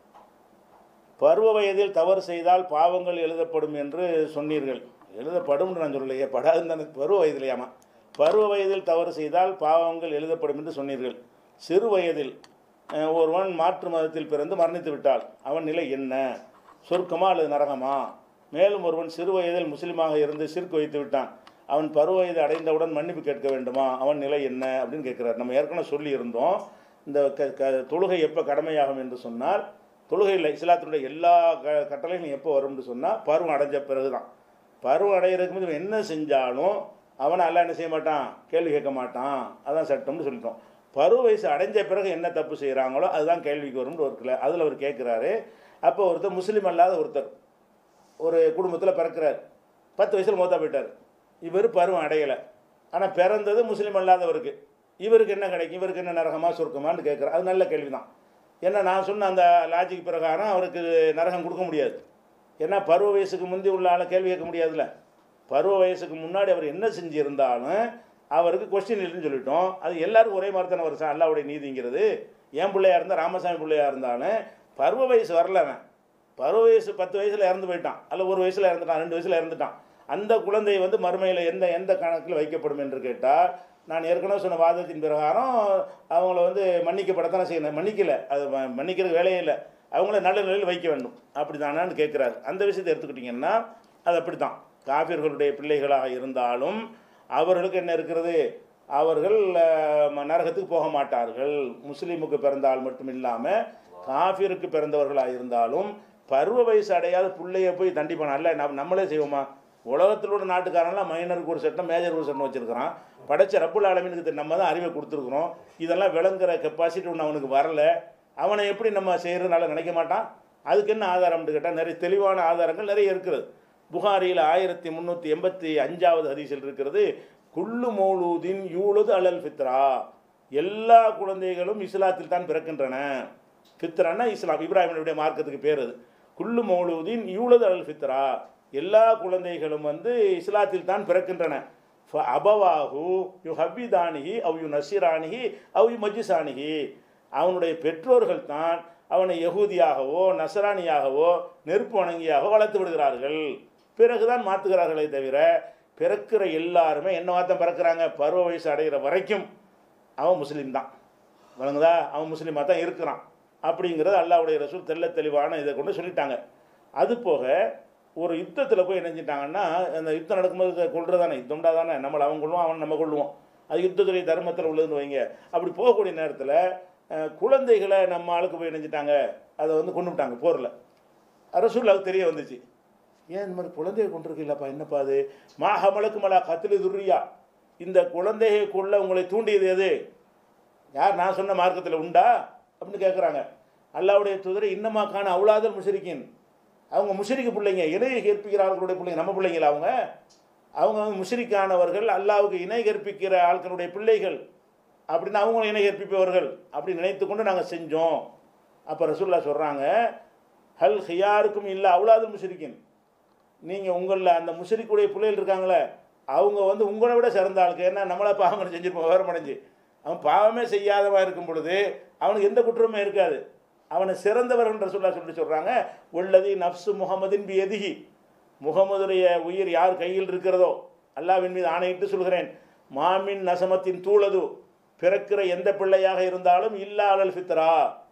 பருவ வயதில் தவறு செய்தால் பாவங்கள் எழுதப்படும் என்று சொன்னீர்கள் எழுதப்படும் நான் சொல்லலையே படாதுன்னு தானே பருவ வயதிலையாமா பருவ வயதில் தவறு செய்தால் பாவங்கள் எழுதப்படும் என்று சொன்னீர்கள் சிறு வயதில் அஹ், ஒருவன் மாற்று மதத்தில் பிறந்து மரணித்து விட்டால் அவன் நிலை என்ன சொர்க்கமா அல்லது நரகமா மேலும் ஒருவன் சிறு வயதில் முஸ்லீமாக இருந்து சிறுக்கு வைத்து விட்டான் அவன் பருவ வயது அடைந்தவுடன் மன்னிப்பு கேட்க வேண்டுமா அவன் நிலை என்ன அப்படின்னு கேட்கிறார் நம்ம ஏற்கனவே சொல்லி இருந்தோம் இந்த க க தொழுகை எப்போ கடமையாகும் என்று சொன்னால் தொழுகையில் இஸ்லாத்தினுடைய எல்லா க கட்டளைகளும் எப்போ வரும்னு சொன்னால் பருவம் அடைஞ்ச பிறகு தான் பருவம் அடைகிறதுக்கு முந்தி இவன் என்ன செஞ்சாலும் அவனை எல்லாம் என்ன செய்ய மாட்டான் கேள்வி கேட்க மாட்டான் அதான் சட்டம்னு சொல்லிட்டோம் பருவ வயசு அடைஞ்ச பிறகு என்ன தப்பு செய்கிறாங்களோ அதுதான் கேள்விக்கு வரும்னு ஒரு அதில் அவர் கேட்குறாரு அப்போ ஒருத்தர் முஸ்லீம் அல்லாத ஒருத்தர் ஒரு குடும்பத்தில் பிறக்கிறார் பத்து வயசில் மூத்தா போயிட்டார் இவர் பருவம் அடையலை ஆனால் பிறந்தது முஸ்லீம் அல்லாதவருக்கு இவருக்கு என்ன கிடைக்கும் இவருக்கு என்ன நரகமா சொர்க்கமான்னு கேட்குறார் அது நல்ல கேள்வி தான் ஏன்னா நான் சொன்ன அந்த லாஜிக் பிரகாரம் அவருக்கு நரகம் கொடுக்க முடியாது ஏன்னா பருவ வயசுக்கு முந்தி உள்ள ஆளை கேள்வி கேட்க முடியாதுல்ல பருவ வயசுக்கு முன்னாடி அவர் என்ன செஞ்சிருந்தாலும் அவருக்கு கொஸ்டின் இல்லைன்னு சொல்லிட்டோம் அது எல்லாருக்கும் ஒரே மாதிரி தானே வருஷம் அல்லாவுடைய நீதிங்கிறது என் பிள்ளையா இருந்தால் ராமசாமி பிள்ளையா இருந்தாலும் பருவ வயசு வரல அவன் பருவ வயசு பத்து வயசில் இறந்து போயிட்டான் அல்ல ஒரு வயசில் இறந்துட்டான் ரெண்டு வயசில் இறந்துட்டான் அந்த குழந்தை வந்து மறுமையில் எந்த எந்த கணக்கில் வைக்கப்படும் என்று கேட்டால் நான் ஏற்கனவே சொன்ன வாதத்தின் பிரகாரம் அவங்கள வந்து மன்னிக்கப்படத்தானே செய்யணும் மன்னிக்கலை அது ம- மன்னிக்கிறதுக்கு வேலையே இல்லை அவங்கள நல்ல நிலையில் வைக்க வேண்டும் அப்படி தானான்னு கேட்குறாரு அந்த விஷயத்தை எடுத்துக்கிட்டிங்கன்னா அது அப்படி தான் காபிர்களுடைய பிள்ளைகளாக இருந்தாலும் அவர்களுக்கு என்ன இருக்கிறது அவர்கள் அஹ், ம- நரகத்துக்கு போக மாட்டார்கள் முஸ்லீமுக்கு பிறந்தால் மட்டும் இல்லாமல் காஃபிருக்கு பிறந்தவர்களாக இருந்தாலும் பருவ வயசு அடையாத பிள்ளைய போய் தண்டிப்பான அல்ல நம்ம நம்மளே செய்வோமா உலகத்தில் உள்ள நாட்டுக்காரன்லாம் மைனருக்கு ஒரு சட்டம் மேஜருக்கு ஒரு சட்டம் வச்சுருக்கிறான் படைச்ச ரப்புல் ஆலமீனுக்கு தெ- நம்ம தான் அறிவை கொடுத்துருக்குறோம் இதெல்லாம் விளங்குற கெப்பாசிட்டி ஒன்று அவனுக்கு வரல அவனை எப்படி நம்ம செய்கிறதுனால நினைக்க மாட்டான் அதுக்கு என்ன ஆதாரம்னு கேட்டால் நிறைய தெளிவான ஆதாரங்கள் நிறைய இருக்கிறது புகாரியில் ஆயிரத்தி முந்நூற்றி எண்பத்தி அஞ்சாவது ஹதீஸில் இருக்கிறது குல்லு மௌலூதின் யூலுது அலல் ஃபித்ரா எல்லா குழந்தைகளும் இஸ்லாத்தில் தான் பிறக்கின்றன ஃபித்ரான்னா இஸ்லாம் இப்ராஹிமினுடைய மார்க்கத்துக்கு பேர் அது குல்லு மௌலூதின் யூலது அல் ஃபித்ரா எல்லா குழந்தைகளும் வந்து இஸ்லாத்தில் தான் பிறக்கின்றன ஃப அபவாஹு யு ஹபிதானிஹி அவ் யு நசிரானிஹி அவ் யு மஜிசானிஹி அவனுடைய பெற்றோர்கள் தான் அவனை யகூதியாகவோ நசரானியாகவோ நெருப்பு வணங்கியாகவோ வளர்த்து விடுகிறார்கள் பிறகுதான் மாற்றுகிறார்களே தவிர பிறக்கிற எல்லாருமே என்ன வார்த்தை பிறக்கிறாங்க பருவ வயசு அடைகிற வரைக்கும் அவன் முஸ்லீம் தான் வழங்குதா அவன் முஸ்லீமாக தான் இருக்கிறான் அப்படிங்கிறது அல்லாவுடைய ரசூல் தெள்ள தெளிவான இதை கொண்டு சொல்லிட்டாங்க அது போக ஒரு யுத்தத்தில் போய் இணைஞ்சிட்டாங்கன்னா அந்த யுத்தம் நடக்கும்போது கொள்றதானே யுத்தம்டா தானே நம்மளை அவன் கொள்ளுவான் அவன் நம்ம கொள்ளுவோம் அது யுத்தத்துடைய தர்மத்தில் உள்ளதுன்னு வைங்க அப்படி போகக்கூடிய நேரத்தில் அஹ், குழந்தைகளை நம்ம ஆளுக்கு போய் இணைஞ்சிட்டாங்க அதை வந்து கொண்டு விட்டாங்க போரில் ரசூல்லாவுக்கு தெரிய வந்துச்சு ஏன் இந்த மாதிரி குழந்தையை கொண்டிருக்கீங்களப்பா என்னப்பா அது மாஹமலுக்கு மலா கத்திலு துர்ரியா இந்த குழந்தையை கொள்ள உங்களை தூண்டியது எது யார் நான் சொன்ன மார்க்கத்தில் உண்டா அப்படின்னு கேட்குறாங்க அல்லாவுடைய தூதரை இன்னமாக்கான அவுலாதல் முஷரிக்கின் அவங்க முஷரிக்கு பிள்ளைங்க இணை கற்பிக்கிற ஆட்களுடைய பிள்ளைங்க நம்ம பிள்ளைங்களா அவங்க அவங்க வந்து முஷரிக்கானவர்கள் அல்லாவுக்கு இணை கற்பிக்கிற ஆட்களுடைய பிள்ளைகள் அப்படின்னு அவங்களும் இணை கற்பிப்பவர்கள் அப்படி நினைத்து கொண்டு நாங்கள் செஞ்சோம் அப்போ ரசூல்லா சொல்கிறாங்க ஹல் ஹியாருக்கும் இல்லை அவ்வளாது முஷரிக்கின் நீங்கள் உங்களில் அந்த முஷரிக்குடைய பிள்ளைகள் இருக்காங்களே அவங்க வந்து உங்களை விட சிறந்த ஆளுக்கு ஏன்னா நம்மளா பாவம் செஞ்சிருப்போம் விவரம் அடைஞ்சு அவன் பாவமே செய்யாதவா இருக்கும் பொழுது அவனுக்கு எந்த குற்றமே இருக்காது அவனை சிறந்தவர்கள் ரசூல்லா சொல்லிட்டு சொல்கிறாங்க உள்ளதி நப்சு முகமதின் பி எதிகி முகமதுடைய உயிர் யார் கையில் இருக்கிறதோ அல்லாவின் மீது ஆணையிட்டு சொல்கிறேன் மாமின் நசமத்தின் தூளது பிறக்கிற எந்த பிள்ளையாக இருந்தாலும் இல்லா அலல் ஃபித்ரா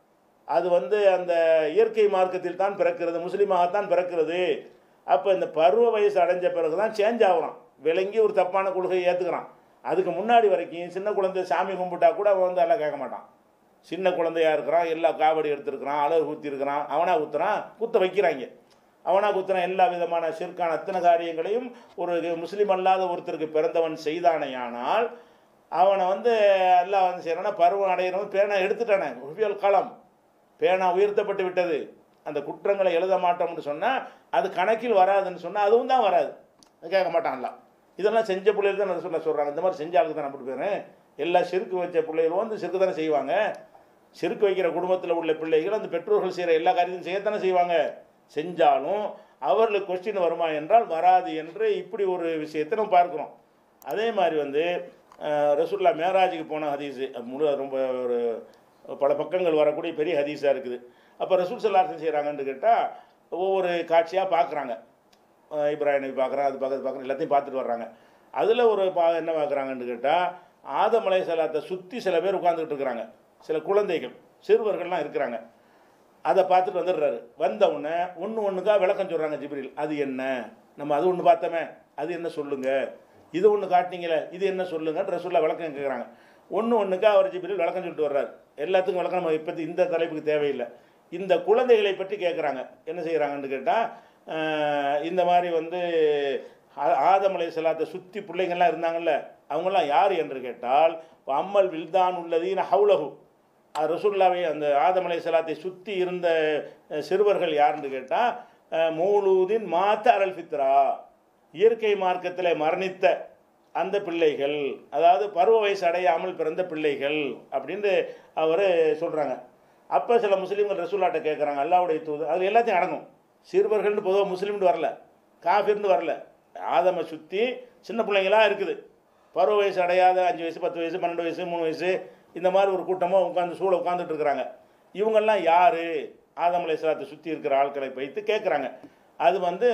அது வந்து அந்த இயற்கை மார்க்கத்தில் தான் பிறக்கிறது முஸ்லீமாகத்தான் பிறக்கிறது அப்போ இந்த பருவ வயசு அடைஞ்ச பிறகு தான் சேஞ்ச் ஆகுறான் விளங்கி ஒரு தப்பான கொள்கையை ஏற்றுக்கிறான் அதுக்கு முன்னாடி வரைக்கும் சின்ன குழந்தை சாமி கும்பிட்டா கூட அவன் வந்து எல்லாம் கேட்க மாட்டான் சின்ன குழந்தையா இருக்கிறான் எல்லா காவடி எடுத்திருக்கிறான் அழகு ஊற்றி இருக்கிறான் அவனா குத்துறான் குத்த வைக்கிறாங்க அவனா குத்துறான் எல்லா விதமான சிற்கான அத்தனை காரியங்களையும் ஒரு முஸ்லீம் அல்லாத ஒருத்தருக்கு பிறந்தவன் செய்தானேயானால் அவனை வந்து எல்லாம் வந்து செய்கிறான்னா பருவம் அடைகிறவன் பேனா எடுத்துட்டானே உருவியல் காலம் பேனா உயர்த்தப்பட்டு விட்டது அந்த குற்றங்களை எழுத மாட்டோம்னு சொன்னால் அது கணக்கில் வராதுன்னு சொன்னால் அதுவும் தான் வராது அது கேட்க மாட்டான்ல இதெல்லாம் செஞ்ச பிள்ளைகள் தான் சொல்ல சொல்கிறாங்க இந்த மாதிரி செஞ்ச ஆளுக்கு தான் நம்பிட்டு போயிடுறேன் எல்லா செருக்கு வச்ச பிள்ளைகளும் வந்து செருக்கு தானே செய்வாங்க செருக்கு வைக்கிற குடும்பத்தில் உள்ள பிள்ளைகள் அந்த பெற்றோர்கள் செய்கிற எல்லா காரியத்தையும் செய்யத்தானே செய்வாங்க செஞ்சாலும் அவர்களுக்கு கொஸ்டின் வருமா என்றால் வராது என்று இப்படி ஒரு விஷயத்தை நம்ம பார்க்குறோம் அதே மாதிரி வந்து அஹ், ரசூல்லா மேராஜுக்கு போன ஹதீஸு அது முழு ரொம்ப ஒரு பல பக்கங்கள் வரக்கூடிய பெரிய ஹதீஸாக இருக்குது அப்போ ரசூல் சல்லாசன் செய்கிறாங்கன்னு கேட்டால் ஒவ்வொரு காட்சியாக பார்க்குறாங்க இப்ராஹிம் நபி பார்க்குறான் அது பார்க்குறது பார்க்குறேன் எல்லாத்தையும் பார்த்துட்டு வர்றாங்க அதில் ஒரு பா என்ன பார்க்குறாங்கன்னு கேட்டால் ஆதம் அலை சலாத்தை சுற்றி சில பேர் உட்காந்துக்கிட்டு இருக்கிறாங்க சில குழந்தைகள் சிறுவர்கள்லாம் இருக்கிறாங்க அதை பார்த்துட்டு வந்துடுறாரு வந்த உடனே ஒன்று ஒன்றுக்கா விளக்கம் சொல்கிறாங்க ஜிப்ரில் அது என்ன நம்ம அது ஒன்று பார்த்தோமே அது என்ன சொல்லுங்க இது ஒன்று காட்டினீங்களே இது என்ன சொல்லுங்க ரசூல்லா விளக்கம் கேட்குறாங்க ஒன்று ஒன்றுக்கா அவர் ஜிப்ரில் விளக்கம் சொல்லிட்டு வர்றாரு எல்லாத்துக்கும் விளக்கம் நம்ம இப்போ இந்த தலைப்புக்கு தேவையில்லை இந்த குழந்தைகளை பற்றி கேட்குறாங்க என்ன செய்கிறாங்கன்னு கேட்டால் இந்த மாதிரி வந்து ஆ- ஆதம் அலை சலாத்தை சுற்றி பிள்ளைங்கள்லாம் இருந்தாங்கல்ல அவங்கெல்லாம் யார் என்று கேட்டால் அம்மல் வில்தான் உள்ளதீன ஹவுலகு அது ரசூல்லாவை அந்த ஆதம் அலை சலாத்தை சுற்றி இருந்த அஹ், சிறுவர்கள் யாருன்னு கேட்டால் மூலூதின் மாத்த அரல் ஃபித்ரா இயற்கை மார்க்கத்தில் மரணித்த அந்த பிள்ளைகள் அதாவது பருவ வயசு அடையாமல் பிறந்த பிள்ளைகள் அப்படின்னு அவர் சொல்கிறாங்க அப்போ சில முஸ்லீம்கள் ரசூல்லாட்ட கேட்குறாங்க அல்லாவுடைய தூது அது எல்லாத்தையும் அடங்கும் சிறுவர்கள்னு பொதுவாக முஸ்லீம்னு வரல காஃபிர்னு வரல ஆதமை சுற்றி சின்ன பிள்ளைங்களா இருக்குது பருவ வயசு அடையாத அஞ்சு வயசு பத்து வயசு பன்னெண்டு வயசு மூணு வயசு இந்த மாதிரி ஒரு கூட்டமாக உட்காந்து சூழ உட்காந்துட்டு இருக்கிறாங்க இவங்கெல்லாம் யார் ஆதம் அலைஹிஸ்ஸலாத்தை சுற்றி இருக்கிற ஆட்களை வைத்து கேட்குறாங்க அது வந்து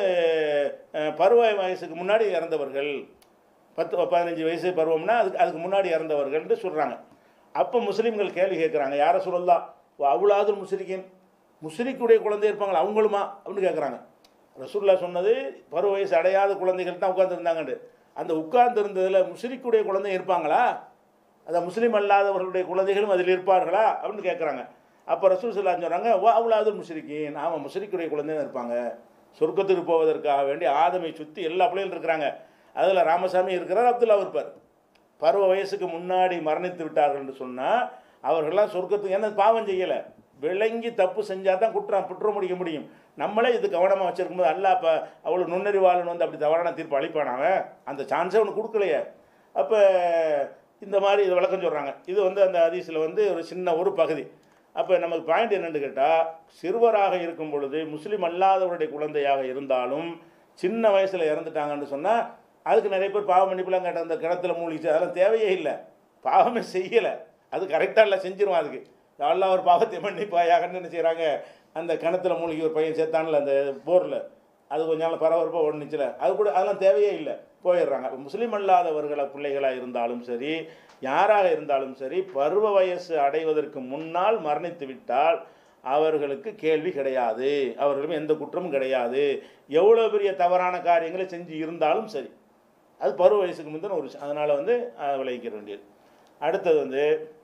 அஹ், பருவ வயசுக்கு முன்னாடி இறந்தவர்கள் பத்து பதினஞ்சு வயசு பருவம்னா அதுக்கு அதுக்கு முன்னாடி இறந்தவர்கள்னு சொல்கிறாங்க அப்போ முஸ்லீம்கள் கேள்வி கேட்குறாங்க யாரை சொல்லலாம் அவ்வளாது முஸ்லிக்கின் முஸ்லிக்குடைய குழந்தை இருப்பாங்களா அவங்களுமா அப்படின்னு கேட்குறாங்க ரசூல்லா சொன்னது பருவ வயசு அடையாத குழந்தைகள் தான் உட்காந்துருந்தாங்கன்னு அந்த உட்கார்ந்துருந்ததில் முஸ்லிக்குடைய குழந்தை இருப்பாங்களா அதான் முஸ்லீம் அல்லாதவர்களுடைய குழந்தைகளும் அதில் இருப்பார்களா அப்படின்னு கேட்குறாங்க அப்போ ரசூல் சொல்லா சொல்கிறாங்க வா அவ்வளாது முஸ்லிக்கின் ஆமாம் முஸ்லிக்குடைய குழந்தையும் இருப்பாங்க சொர்க்கத்துக்கு போவதற்காக வேண்டி ஆதமை சுற்றி எல்லா பிள்ளைகளும் இருக்கிறாங்க அதில் ராமசாமி இருக்கிறார் அப்துல்லா இருப்பார் பருவ வயசுக்கு முன்னாடி மரணித்து விட்டார்கள் என்று சொன்னால் அவர்கள்லாம் சொர்க்கத்துக்கு என்ன பாவம் செய்யலை விளங்கி தப்பு செஞ்சால் தான் குற்றம் குற்றம் முடிக்க முடியும் நம்மளே இது கவனமாக வச்சிருக்கும்போது அல்லா இப்போ அவ்வளோ நுண்ணறிவாளன் வந்து அப்படி தவறான தீர்ப்பு அளிப்பான் அவன் அந்த சான்ஸே அவனுக்கு கொடுக்கலையே அப்போ இந்த மாதிரி இது விளக்கம் சொல்கிறாங்க இது வந்து அந்த ஹதீஸில் வந்து ஒரு சின்ன ஒரு பகுதி அப்போ நமக்கு பாயிண்ட் என்னன்னு கேட்டால் சிறுவராக இருக்கும் பொழுது முஸ்லீம் அல்லாதவருடைய குழந்தையாக இருந்தாலும் சின்ன வயசில் இறந்துட்டாங்கன்னு சொன்னால் அதுக்கு நிறைய பேர் பாவ மன்னிப்புலாம் கேட்ட அந்த கிணத்துல மூழ்கிச்சு அதெல்லாம் தேவையே இல்லை பாவமே செய்யலை அது கரெக்டாக இல்லை செஞ்சிருவான் அதுக்கு எல்லாம் ஒரு பாவத்தை மன்னிப்பாயாகன்னு என்ன செய்கிறாங்க அந்த கிணத்துல மூழ்கி ஒரு பையன் சேர்த்தான்ல அந்த போரில் அது கொஞ்ச நாள் பரபரப்பாக ஓடுனுச்சுல அது கூட அதெல்லாம் தேவையே இல்லை போயிடுறாங்க அப்ப முஸ்லீம் அல்லாதவர்கள பிள்ளைகளாக இருந்தாலும் சரி யாராக இருந்தாலும் சரி பருவ வயசு அடைவதற்கு முன்னால் மரணித்து விட்டால் அவர்களுக்கு கேள்வி கிடையாது அவர்களும் எந்த குற்றமும் கிடையாது எவ்வளோ பெரிய தவறான காரியங்களை செஞ்சு இருந்தாலும் சரி அது பருவ வயசுக்கு முந்தின ஒரு அதனால் வந்து அஹ், விளைவிக்க வேண்டியது அடுத்தது வந்து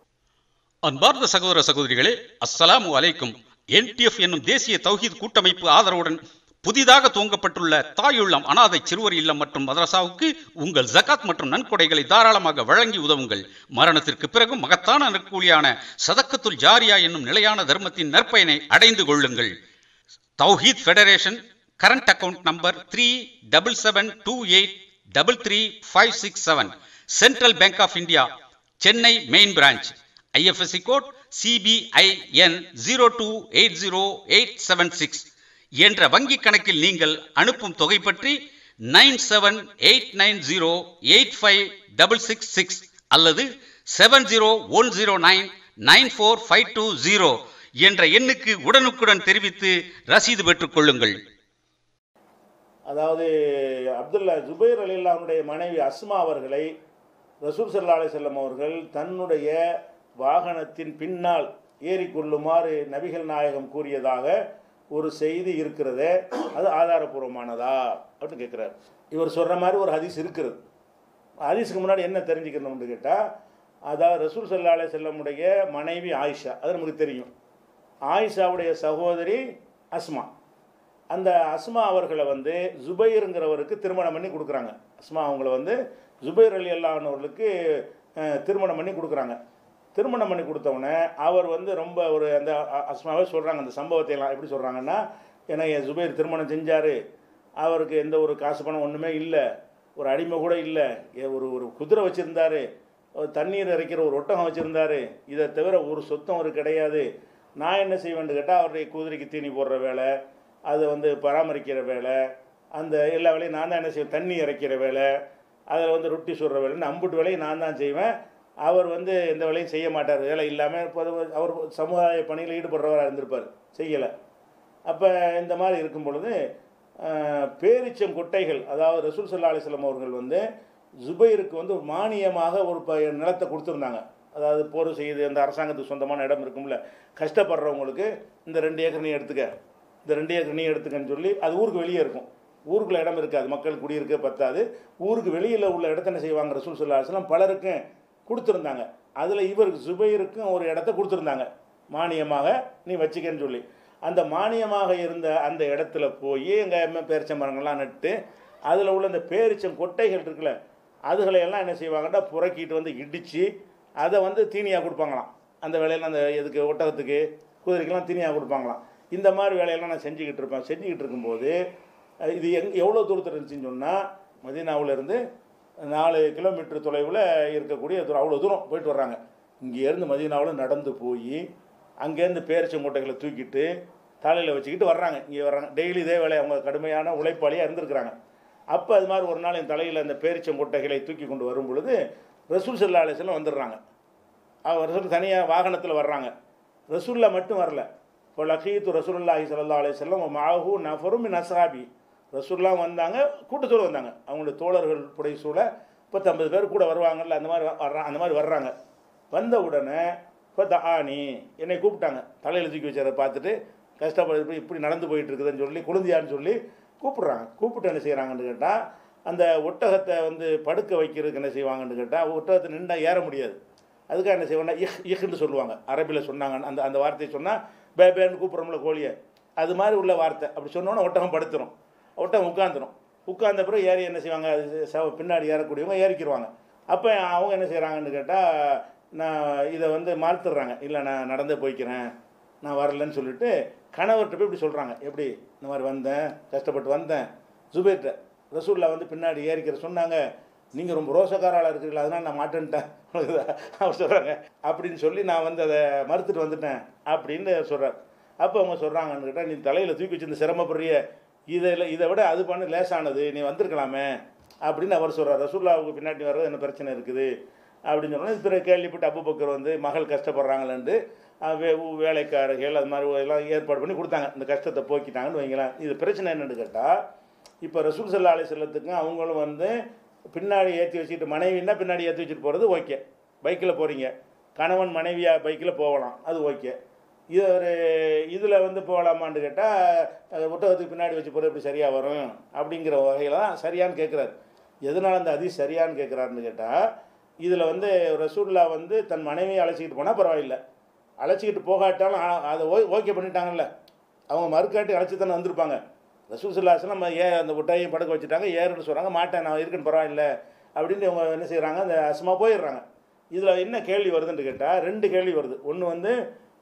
அன்பார்ந்த சகோதர சகோதரிகளே அஸ்ஸலாமு அலைக்கும் என்டிஎஃப் என்னும் தேசிய தௌஹீத் கூட்டமைப்பு ஆதரவுடன் புதிதாக துவங்கப்பட்டுள்ள தாயுள்ளம் அனாதை சிறுவர் இல்லம் மற்றும் மதரசாவுக்கு உங்கள் ஜகாத் மற்றும் நன்கொடைகளை தாராளமாக வழங்கி உதவுங்கள் மரணத்திற்கு பிறகும் மகத்தான நற்கூலியான சதக்கத்துல் ஜாரியா என்னும் நிலையான தர்மத்தின் நற்பயனை அடைந்து கொள்ளுங்கள் Tawheed federation current account number three double seven two eight double three five six seven central bank of India Chennai main branch IFSC code CBIN zero two eight zero eight seven six என்ற வங்கி கணக்கில் நீங்கள் அனுப்பும் தொகை பற்றி nine seven eight nine zero eight five double six six அல்லது seven zero one zero nine nine four five two zero என்ற எண்ணுக்கு உடனுக்குடன் தெரிவித்து ரசீது பெற்றுக் கொள்ளுங்கள் அதாவது அப்துல்லா ஜுபைர் அலில்லாவுடைய மனைவி அஸ்மா அவர்களை ரசூல் சல்லா அலி செல்லம் அவர்கள் தன்னுடைய வாகனத்தின் பின்னால் ஏறிக்கொள்ளுமாறு நபிகள் நாயகம் கூறியதாக ஒரு செய்தி இருக்கிறதே அது ஆதாரபூர்வமானதா அப்படின்னு கேட்குறாரு இவர் சொல்கிற மாதிரி ஒரு ஹதீஸ் இருக்கிறது ஹதீஸுக்கு முன்னாடி என்ன தெரிஞ்சுக்கணும்னு கேட்டால் அதாவது ரசூல் சல்லா அலி செல்லமுடைய மனைவி ஆயிஷா அது நமக்கு தெரியும் ஆயிஷாவுடைய சகோதரி அஸ்மா அந்த அஸ்மா அவர்களை வந்து ஜுபைருங்கிறவருக்கு திருமணம் பண்ணி கொடுக்குறாங்க அஸ்மா அவங்கள வந்து ஜுபைர் அலி அல்லானவர்களுக்கு அஹ், திருமணம் பண்ணி கொடுக்குறாங்க திருமணம் பண்ணி கொடுத்தவுடனே அவர் வந்து ரொம்ப ஒரு அந்த அ- அஸ்மாவே சொல்கிறாங்க அந்த சம்பவத்தை எல்லாம் எப்படி சொல்கிறாங்கன்னா ஏன்னா என் ஜுபைர் திருமணம் செஞ்சார் அவருக்கு எந்த ஒரு காசு பணம் ஒன்றுமே இல்லை ஒரு அடிமை கூட இல்லை ஏ- ஒரு ஒரு குதிரை வச்சுருந்தாரு தண்ணீர் இறைக்கிற ஒரு ஒட்டகம் வச்சுருந்தாரு இதை தவிர ஒரு சொத்தம் அவருக்கு கிடையாது நான் என்ன செய்வேன்னு கேட்டால் அவருடைய குதிரைக்கு தீனி போடுற வேலை அதை வந்து பராமரிக்கிற வேலை அந்த எல்லா வேலையும் நான் தான் என்ன செய்வேன் தண்ணி இறைக்கிற வேலை அதில் வந்து ரொட்டி சுடுற வேலைன்னு அம்புட்டு வேலையும் நான் தான் செய்வேன் அவர் வந்து எந்த வேலையும் செய்ய மாட்டார் வேலை இல்லாமல் இப்போ அவர் சமுதாய பணியில் ஈடுபடுறவராக இருந்திருப்பார் செய்யலை அப்போ இந்த மாதிரி இருக்கும் பொழுது அஹ், பேரிச்சம் கொட்டைகள் அதாவது ரசூல் சல்லா அலிஸ்லாம் அவர்கள் வந்து ஜுபைருக்கு வந்து மானியமாக ஒரு ப நிலத்தை கொடுத்துருந்தாங்க அதாவது போர் செய்து அந்த அரசாங்கத்துக்கு சொந்தமான இடம் இருக்கும்ல கஷ்டப்படுறவங்களுக்கு இந்த ரெண்டு ஏக்கர் நீ எடுத்துக்க இந்த ரெண்டு ஏக்கர் நீ எடுத்துக்கன்னு சொல்லி அது ஊருக்கு வெளியே இருக்கும் ஊருக்குள்ள இடம் இருக்காது மக்கள் குடியிருக்க பத்தாது ஊருக்கு வெளியில் உள்ள இடத்த என்ன செய்வாங்க ரசூல் சல்லா அலிஸ்லாம் பலருக்கும் கொடுத்துருந்தாங்க அதில் இவருக்கு ஜுபைருக்கும் ஒரு இடத்த கொடுத்துருந்தாங்க மானியமாக நீ வச்சுக்கன்னு சொல்லி அந்த மானியமாக இருந்த அந்த இடத்துல போய் எங்கள் பேரிச்ச மரங்கள்லாம் நட்டு அதில் உள்ள அந்த பேரிச்சம் கொட்டைகள் இருக்குல்ல அதுகளை எல்லாம் என்ன செய்வாங்கன்னா புறக்கிட்டு வந்து இடித்து அதை வந்து தீனியாக கொடுப்பாங்களாம் அந்த வேலையெல்லாம் அந்த இதுக்கு ஒட்டகத்துக்கு குதிரைக்கெல்லாம் தீனியாக கொடுப்பாங்களாம் இந்த மாதிரி வேலையெல்லாம் நான் செஞ்சுக்கிட்டு இருப்பேன் செஞ்சுக்கிட்டு இருக்கும்போது அஹ், இது எங் எவ்வளோ தூரத்தில் இருந்துச்சுன்னு சொன்னால் மதீனாவுலேருந்து நாலு கிலோமீட்டர் தொலைவில் இருக்கக்கூடிய தூரம் அவ்வளோ தூரம் போயிட்டு வர்றாங்க இங்கேருந்து மதீனாவில் நடந்து போய் அங்கேருந்து பேரிச்சங்கோட்டைகளை தூக்கிட்டு தலையில் வச்சுக்கிட்டு வர்றாங்க இங்கே வர்றாங்க டெய்லி இதே வேலை அவங்க கடுமையான உழைப்பாளியாக இருந்திருக்கிறாங்க அப்போ அது மாதிரி ஒரு நாள் என் தலையில் அந்த பேரிச்சங்கொட்டைகளை தூக்கி கொண்டு வரும் பொழுது ரசூல் சல்லா அலிஸ்லாம் வந்துடுறாங்க அவர் ரசூல் தனியாக வாகனத்தில் வர்றாங்க ரசூல்லா மட்டும் வரல இப்போ லக்கீத்து ரசூலுல்லாஹி ஸல்லல்லாஹு அலைஹி வஸல்லம் மாஹு நஃபரும் மின் அஸ்ஹாபி ரசூல்லாம் வந்தாங்க கூட்டத்தோடு வந்தாங்க அவங்களுடைய தோழர்கள் புடை சூழ பத்தம்பது பேர் கூட வருவாங்கல்ல அந்த மாதிரி வர்றாங்க அந்த மாதிரி வர்றாங்க வந்த உடனே இப்போ ஆனி என்னை கூப்பிட்டாங்க தலையில் தூக்கி வச்சதை பார்த்துட்டு கஷ்டப்படு இப்படி இப்படி நடந்து போயிட்டு இருக்குதுன்னு சொல்லி குழந்தையான்னு சொல்லி கூப்பிடுறாங்க கூப்பிட்டு என்ன செய்கிறாங்கன்னு கேட்டால் அந்த ஒட்டகத்தை வந்து படுக்க வைக்கிறதுக்கு என்ன செய்வாங்கன்னு கேட்டால் ஒட்டகத்தை நின்றா ஏற முடியாது அதுக்காக என்ன செய்வாங்கன்னா இஹ் இஹ்ன்னு சொல்லுவாங்க அரபியில் சொன்னாங்க அந்த அந்த வார்த்தையை சொன்னால் பே பேன்னு கூப்பிட்றோம்ல கோழியை அது மாதிரி உள்ள வார்த்தை அப்படி சொன்னோன்னே ஒட்டகம் படுத்துரும் ஒட்டகம் உட்காந்துரும் உட்கார்ந்த பிறகு ஏறி என்ன செய்வாங்க அது ச- பின்னாடி ஏறக்கூடியவங்க ஏறிக்கிடுவாங்க அப்போ அவங்க என்ன செய்கிறாங்கன்னு கேட்டால் நான் இதை வந்து மாற்றுறாங்க இல்லை நான் நடந்தே போய்க்கிறேன் நான் வரலன்னு சொல்லிட்டு கணவர்கிட்ட போய் இப்படி சொல்கிறாங்க எப்படி இந்த மாதிரி வந்தேன் கஷ்டப்பட்டு வந்தேன் ஜுபேர்கிட்ட ரசூல்லா வந்து பின்னாடி ஏறிக்கிற சொன்னாங்க நீங்கள் ரொம்ப ரோசக்காராளாக இருக்கிறீங்களா அதனால் நான் மாட்டேன்ட்டேன் அவர் சொல்கிறாங்க அப்படின்னு சொல்லி நான் வந்து அதை மறுத்துட்டு வந்துட்டேன் அப்படின்னு சொல்கிறார் அப்போ அவங்க சொல்கிறாங்கன்னு கேட்டால் நீ தலையில் தூக்கி வச்சிருந்த சிரமப்படுறிய இதில் இதை விட அது பண்ண லேசானது நீ வந்திருக்கலாமே அப்படின்னு அவர் சொல்கிறார் ரசூல்லாவுக்கு பின்னாடி வர்றது என்ன பிரச்சனை இருக்குது அப்படின்னு சொன்னோன்னே பிறகு கேள்விப்பட்டு அபுபக்கர் வந்து மகள் கஷ்டப்படுறாங்களேன்ட்டு அஹ் வே ஊ- வேலைக்காரர்கள் அது மாதிரி எல்லாம் ஏற்பாடு பண்ணி கொடுத்தாங்க இந்த கஷ்டத்தை போக்கிட்டாங்கன்னு வைங்களேன் இது பிரச்சனை என்னன்னு கேட்டால் இப்போ ரசூல் சல்லா அலி செல்லத்துக்கும் அவங்களும் வந்து பின்னாடி ஏற்றி வச்சுக்கிட்டு மனைவின்னா பின்னாடி ஏற்றி வச்சுட்டு போகிறது ஓகே பைக்கில் போகிறீங்க கணவன் மனைவியாக பைக்கில் போகலாம் அது ஓகே இது ஒரு இதில் வந்து போகலாமான்னு கேட்டால் ஒட்டகத்துக்கு பின்னாடி வச்சு போகிறது எப்படி சரியாக வரும் அப்படிங்கிற வகையில் தான் சரியான்னு கேட்குறாரு எதனால் அந்த அதி சரியான்னு கேட்குறாருன்னு கேட்டால் இதில் வந்து ரசூல்லா வந்து தன் மனைவியை அழைச்சிக்கிட்டு போனால் பரவாயில்லை அழைச்சிக்கிட்டு போகாட்டாலும் ஆ- அதை ஓ ஓகே பண்ணிட்டாங்கல்ல அவங்க மறுக்காட்டி அழைச்சி தானே வந்திருப்பாங்க ரசூல் சுல்லாஸ்லாம் நம்ம ஏ அந்த ஒட்டையும் படுக்க வச்சுட்டாங்க ஏறுன்னு சொல்கிறாங்க மாட்டேன் நான் இருக்கேன்னு பரவாயில்ல அப்படின்னு இவங்க என்ன செய்கிறாங்க அந்த அசுமா போயிடுறாங்க இதில் என்ன கேள்வி வருதுன்னு கேட்டால் ரெண்டு கேள்வி வருது ஒன்று வந்து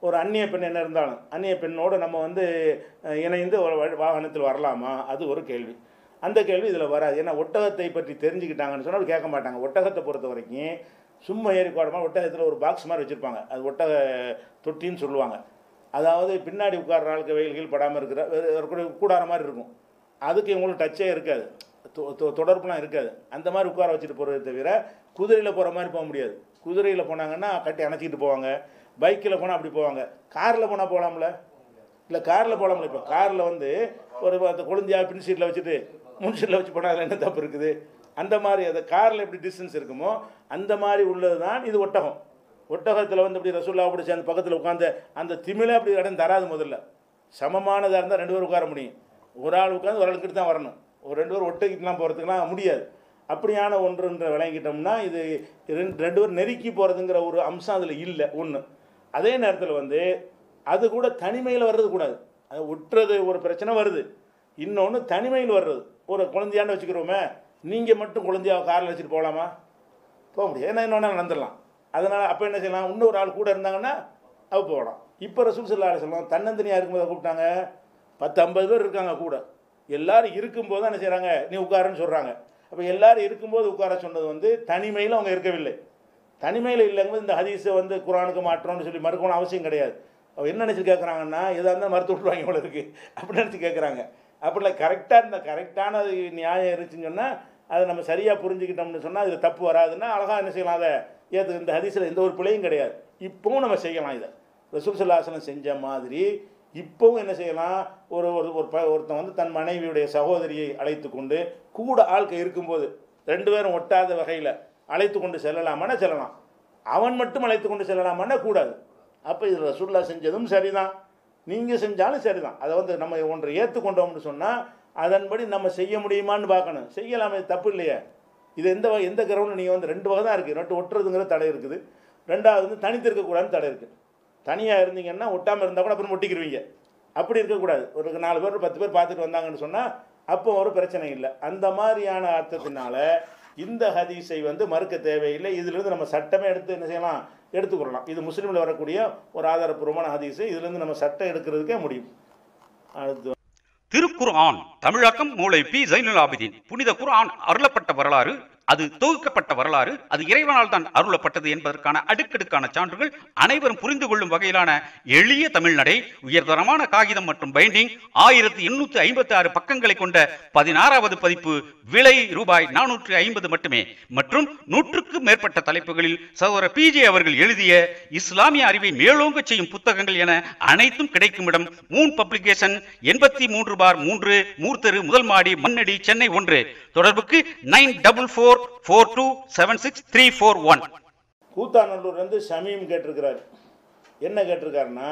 ஒரு அந்நிய பெண் என்ன இருந்தாலும் அந்நிய பெண்ணோடு நம்ம வந்து அஹ், இணைந்து ஒரு வ- வாகனத்தில் வரலாமா அது ஒரு கேள்வி அந்த கேள்வி இதில் வராது ஏன்னா ஒட்டகத்தை பற்றி தெரிஞ்சுக்கிட்டாங்கன்னு சொன்னால் கேட்க மாட்டாங்க ஒட்டகத்தை பொறுத்த வரைக்கும் சும்மா ஏறி கோடமாக ஒட்டகத்தில் ஒரு பாக்ஸ் மாதிரி வச்சுருப்பாங்க அது ஒட்டக தொட்டின்னு சொல்லுவாங்க அதாவது பின்னாடி உட்கார்ற ஆளுக்கு வெயில்கள் படாமல் இருக்கிற ஒரு- ஒரு கூட- கூடார மாதிரி இருக்கும் அதுக்கு இவங்களுக்கு டச்சே இருக்காது தொ- தொ- தொடர்புலாம் இருக்காது அந்த மாதிரி உட்கார வச்சுட்டு போகிறத தவிர குதிரையில் போகிற மாதிரி போக முடியாது குதிரையில் போனாங்கன்னா கட்டி அணைச்சிக்கிட்டு போவாங்க பைக்கில் போனால் அப்படி போவாங்க காரில் போனால் போகலாம்ல இல்லை காரில் போகலாம்ல இப்போ காரில் வந்து ஒரு அந்த கொழுந்தியா பின் சீட்டில் வச்சுட்டு முன் சீட்டில் வச்சு போனால் அதில் என்ன தப்பு இருக்குது அந்த மாதிரி அந்த காரில் எப்படி டிஸ்டன்ஸ் இருக்குமோ அந்த மாதிரி உள்ளது தான் இது ஒட்டகம் ஒட்டகத்தில் வந்து இப்படி ரசூல்லா அப்படி சேர்ந்து பக்கத்தில் உட்காந்து அந்த திமிழே அப்படி இடம் தராது முதல்ல சமமானதாக இருந்தால் ரெண்டு பேரும் உட்கார முடியும் ஒரு ஆள் உட்காந்து ஒரு ஆளுக்கிட்ட தான் வரணும் ஒரு ரெண்டு பேரும் ஒட்டகிட்டுலாம் போகிறதுக்குலாம் முடியாது அப்படியான ஒன்றுன்ற விளங்கிட்டோம்னா இது ரெண்டு ரெண்டு பேரும் நெருக்கி போகிறதுங்கிற ஒரு அம்சம் அதில் இல்லை ஒன்று அதே நேரத்தில் வந்து அது கூட தனிமையில் வர்றது கூடாது அது ஒட்டுறது ஒரு பிரச்சனை வருது இன்னொன்று தனிமையில் வர்றது ஒரு குழந்தையாண்டு வச்சுக்கிறோமே நீங்கள் மட்டும் குழந்தையா காரில் வச்சுட்டு போகலாமா போக முடியாது ஏன்னா இன்னொன்று நடந்துடலாம் அதனால் அப்போ என்ன செய்யலாம் இன்னொரு ஆள் கூட இருந்தாங்கன்னா அவ போகலாம் இப்போ ரசூல் சல்லா சொல்லலாம் தன்னந்தனியாக இருக்கும்போது கூப்பிட்டாங்க பத்து ஐம்பது பேர் இருக்காங்க கூட எல்லாரும் இருக்கும்போது தான் என்ன செய்கிறாங்க நீ உட்காருன்னு சொல்கிறாங்க அப்போ எல்லாரும் இருக்கும்போது உட்கார சொன்னது வந்து தனிமையில் அவங்க இருக்கவில்லை தனிமையில் இல்லைங்கும்போது இந்த ஹதீஸை வந்து குரானுக்கு மாற்றோம்னு சொல்லி மறுக்கணும் அவசியம் கிடையாது அவ என்ன நினச்சி கேட்குறாங்கன்னா எதாக இருந்தாலும் மறுத்து விட்ருவாங்க இவ்வளோ இருக்குது அப்படி நினச்சி கேட்குறாங்க அப்படிலாம் கரெக்டாக இருந்த கரெக்டான நியாயம் இருந்துச்சுன்னு சொன்னால் அதை நம்ம சரியாக புரிஞ்சுக்கிட்டோம்னு சொன்னால் இது தப்பு வராதுன்னா அழகாக என்ன செய்யலாம் அதை ஏற்று இந்த ஹதீஸில் எந்த ஒரு பிழையும் கிடையாது இப்போவும் நம்ம செய்யலாம் இதை ரசூல் சல்லாசனம் செஞ்ச மாதிரி இப்போவும் என்ன செய்யலாம் ஒரு ஒரு ஒரு ப ஒருத்தன் வந்து தன் மனைவியுடைய சகோதரியை அழைத்து கொண்டு கூட ஆட்கள் இருக்கும்போது ரெண்டு பேரும் ஒட்டாத வகையில் அழைத்து கொண்டு செல்லலாமான்னா செல்லலாம் அவன் மட்டும் அழைத்து கொண்டு செல்லலாமான்னா கூடாது அப்போ இது ரசூல்லா செஞ்சதும் சரிதான் நீங்கள் செஞ்சாலும் சரிதான் அதை வந்து நம்ம ஒன்றை ஏற்றுக்கொண்டோம்னு சொன்னால் அதன்படி நம்ம செய்ய முடியுமான்னு பார்க்கணும் செய்யலாமே தப்பு இல்லையே இது எந்த வகை எந்த கிரவுண்டில் நீங்கள் வந்து ரெண்டு வகை தான் இருக்குது ரெண்டு ஒட்டுறதுங்கிற தடை இருக்குது ரெண்டாவது வந்து தனித்து இருக்கக்கூடாதுன்னு தடை இருக்குது தனியாக இருந்தீங்கன்னா ஒட்டாமல் இருந்தால் கூட அப்புறம் ஒட்டிக்கிருவீங்க அப்படி இருக்கக்கூடாது ஒரு நாலு பேர் பத்து பேர் பார்த்துட்டு வந்தாங்கன்னு சொன்னால் அப்போ ஒரு பிரச்சனை இல்லை அந்த மாதிரியான அர்த்தத்தினால இந்த ஹதீஸை வந்து மறுக்க தேவையில்லை இதிலிருந்து நம்ம சட்டமே எடுத்து என்ன செய்யலாம் எடுத்துக்கொள்ளலாம் இது முஸ்லீமில் வரக்கூடிய ஒரு ஆதாரப்பூர்வமான ஹதீஸு இதிலிருந்து நம்ம சட்டம் எடுக்கிறதுக்கே முடியும் அடுத்து திருக்குர்ஆன் தமிழாக்கம் மூளை பி ஜைனுல் ஆபிதீன் புனித குர்ஆன் அருளப்பட்ட வரலாறு அது தொகுக்கப்பட்ட வரலாறு அது இறைவனால் தான் அருளப்பட்டது என்பதற்கான அடுக்கடுக்கான சான்றுகள் அனைவரும் புரிந்து கொள்ளும் வகையிலான எளிய தமிழ்நடை உயர்தரமான காகிதம் மற்றும் பைண்டிங் ஆயிரத்தி எண்ணூத்தி ஐம்பத்தி ஆறு பக்கங்களை கொண்ட பதினாறாவது பதிப்பு விலை ரூபாய் நானூற்றி ஐம்பது மட்டுமே மற்றும் நூற்றுக்கும் மேற்பட்ட தலைப்புகளில் சகோதரர் பிஜே அவர்கள் எழுதிய இஸ்லாமிய அறிவை மேலோங்க செய்யும் புத்தகங்கள் என அனைத்தும் கிடைக்கும் இடம் மூன் பப்ளிகேஷன் எண்பத்தி மூன்று பார் மூன்று மூர்த்தெரு முதல் மாடி மண்ணடி சென்னை ஒன்று தொடர்புக்கு nine double four four two seven six three four one கூத்தாநல்லூர்லேருந்து ஷமீம் கேட்டிருக்கிறார் என்ன கேட்டிருக்காருன்னா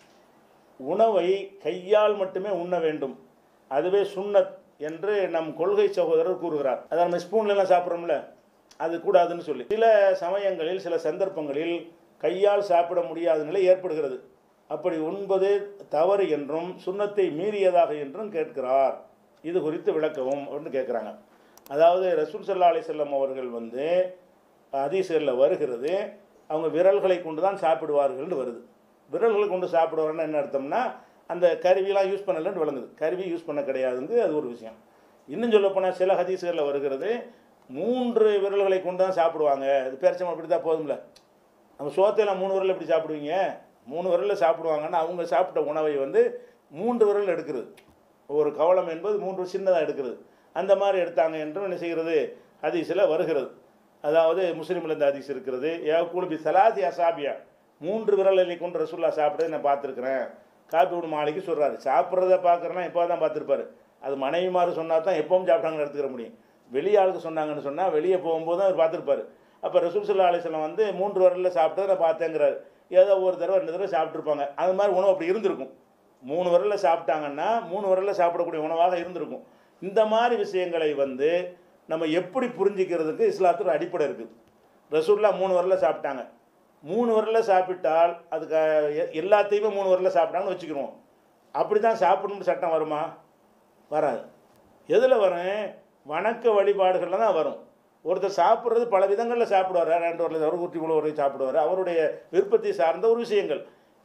உணவை கையால் மட்டுமே உண்ண வேண்டும் அதுவே சுன்னத் என்று நம் கொள்கை சகோதரர் கூறுகிறார் அதை நம்ம ஸ்பூன்ல எல்லாம் சாப்பிட்றோம்ல அது கூடாதுன்னு சொல்லி சில சமயங்களில் சில சந்தர்ப்பங்களில் கையால் சாப்பிட முடியாத நிலை ஏற்படுகிறது அப்படி உண்பது தவறு என்றும் சுண்ணத்தை மீறியதாக என்றும் கேட்கிறார் இது குறித்து விளக்கவும் அப்படின்னு கேட்குறாங்க அதாவது ரசூல் சல்லா அலிசல்லம் அவர்கள் வந்து ஹதீஸ்களில் வருகிறது அவங்க விரல்களை கொண்டு தான் சாப்பிடுவார்கள்னு வருது விரல்களை கொண்டு சாப்பிடுவாருன்னு என்ன அர்த்தம்னா அந்த கருவிலாம் யூஸ் பண்ணலன்னு விளங்குது கருவி யூஸ் பண்ண கிடையாதுங்க அது ஒரு விஷயம் இன்னும் சொல்லப்போனால் சில ஹதீஸ்களில் வருகிறது மூன்று விரல்களை கொண்டு தான் சாப்பிடுவாங்க இது பேரச்சம் அப்படி தான் போதும்ல நம்ம சோத்தையெல்லாம் மூணு விரல் எப்படி சாப்பிடுவீங்க மூணு விரலில் சாப்பிடுவாங்கன்னா அவங்க சாப்பிட்ட உணவை வந்து மூன்று விரல் எடுக்கிறது ஒரு கவலம் என்பது மூன்று சின்னதாக எடுக்கிறது அந்த மாதிரி எடுத்தாங்க என்றும் என்ன செய்கிறது ஹதீஸில் வருகிறது அதாவது முஸ்லீமில் இந்த ஹதீஸ் இருக்கிறது ஏ குழுபி சலாசி அசாபியா மூன்று விரலை கொண்டு ரசுல்லா சாப்பிட்றதை நான் பார்த்துருக்குறேன் காப்பி விடு மாலைக்கு சொல்கிறாரு சாப்பிட்றத பார்க்குறேன்னா எப்போ தான் பார்த்துருப்பாரு அது மனைவிமார் சொன்னால் தான் எப்பவும் சாப்பிட்டாங்கன்னு எடுத்துக்கிற முடியும் வெளியே ஆளுக்கு சொன்னாங்கன்னு சொன்னால் வெளியே போகும்போது தான் அவர் பார்த்துருப்பாரு அப்போ ரசூல் சல்லா அலிஸ்லாம் வந்து மூன்று விரலில் சாப்பிட்டதை நான் பார்த்தேங்கிறாரு ஏதோ ஒரு தடவை ரெண்டு தடவை சாப்பிட்ருப்பாங்க அது மாதிரி உணவு அப்படி இருந்திருக்கும் மூணு விரலில் சாப்பிட்டாங்கன்னா மூணு விரலில் சாப்பிடக்கூடிய உணவாக இருந்திருக்கும் இந்த மாதிரி விஷயங்களை வந்து நம்ம எப்படி புரிஞ்சிக்கிறதுக்கு இஸ்லாத்தில் அடிப்படை இருக்குது ரசூல்லா மூணு விரலில் சாப்பிட்டாங்க மூணு விரலில் சாப்பிட்டால் அதுக்கு எ- எல்லாத்தையுமே மூணு விரலில் சாப்பிட்டாங்கன்னு வச்சுக்கிறோம் அப்படி தான் சாப்பிடணும்னு சட்டம் வருமா வராது எதில் வரும் வணக்க வழிபாடுகளில் தான் வரும் ஒருத்தர் சாப்பிட்றது பல விதங்களில் சாப்பிடுவார் ரெண்டு வரல ஒரு குட்டி முழு வரை சாப்பிடுவார் அவருடைய விருப்பத்தை சார்ந்த ஒரு விஷயங்கள்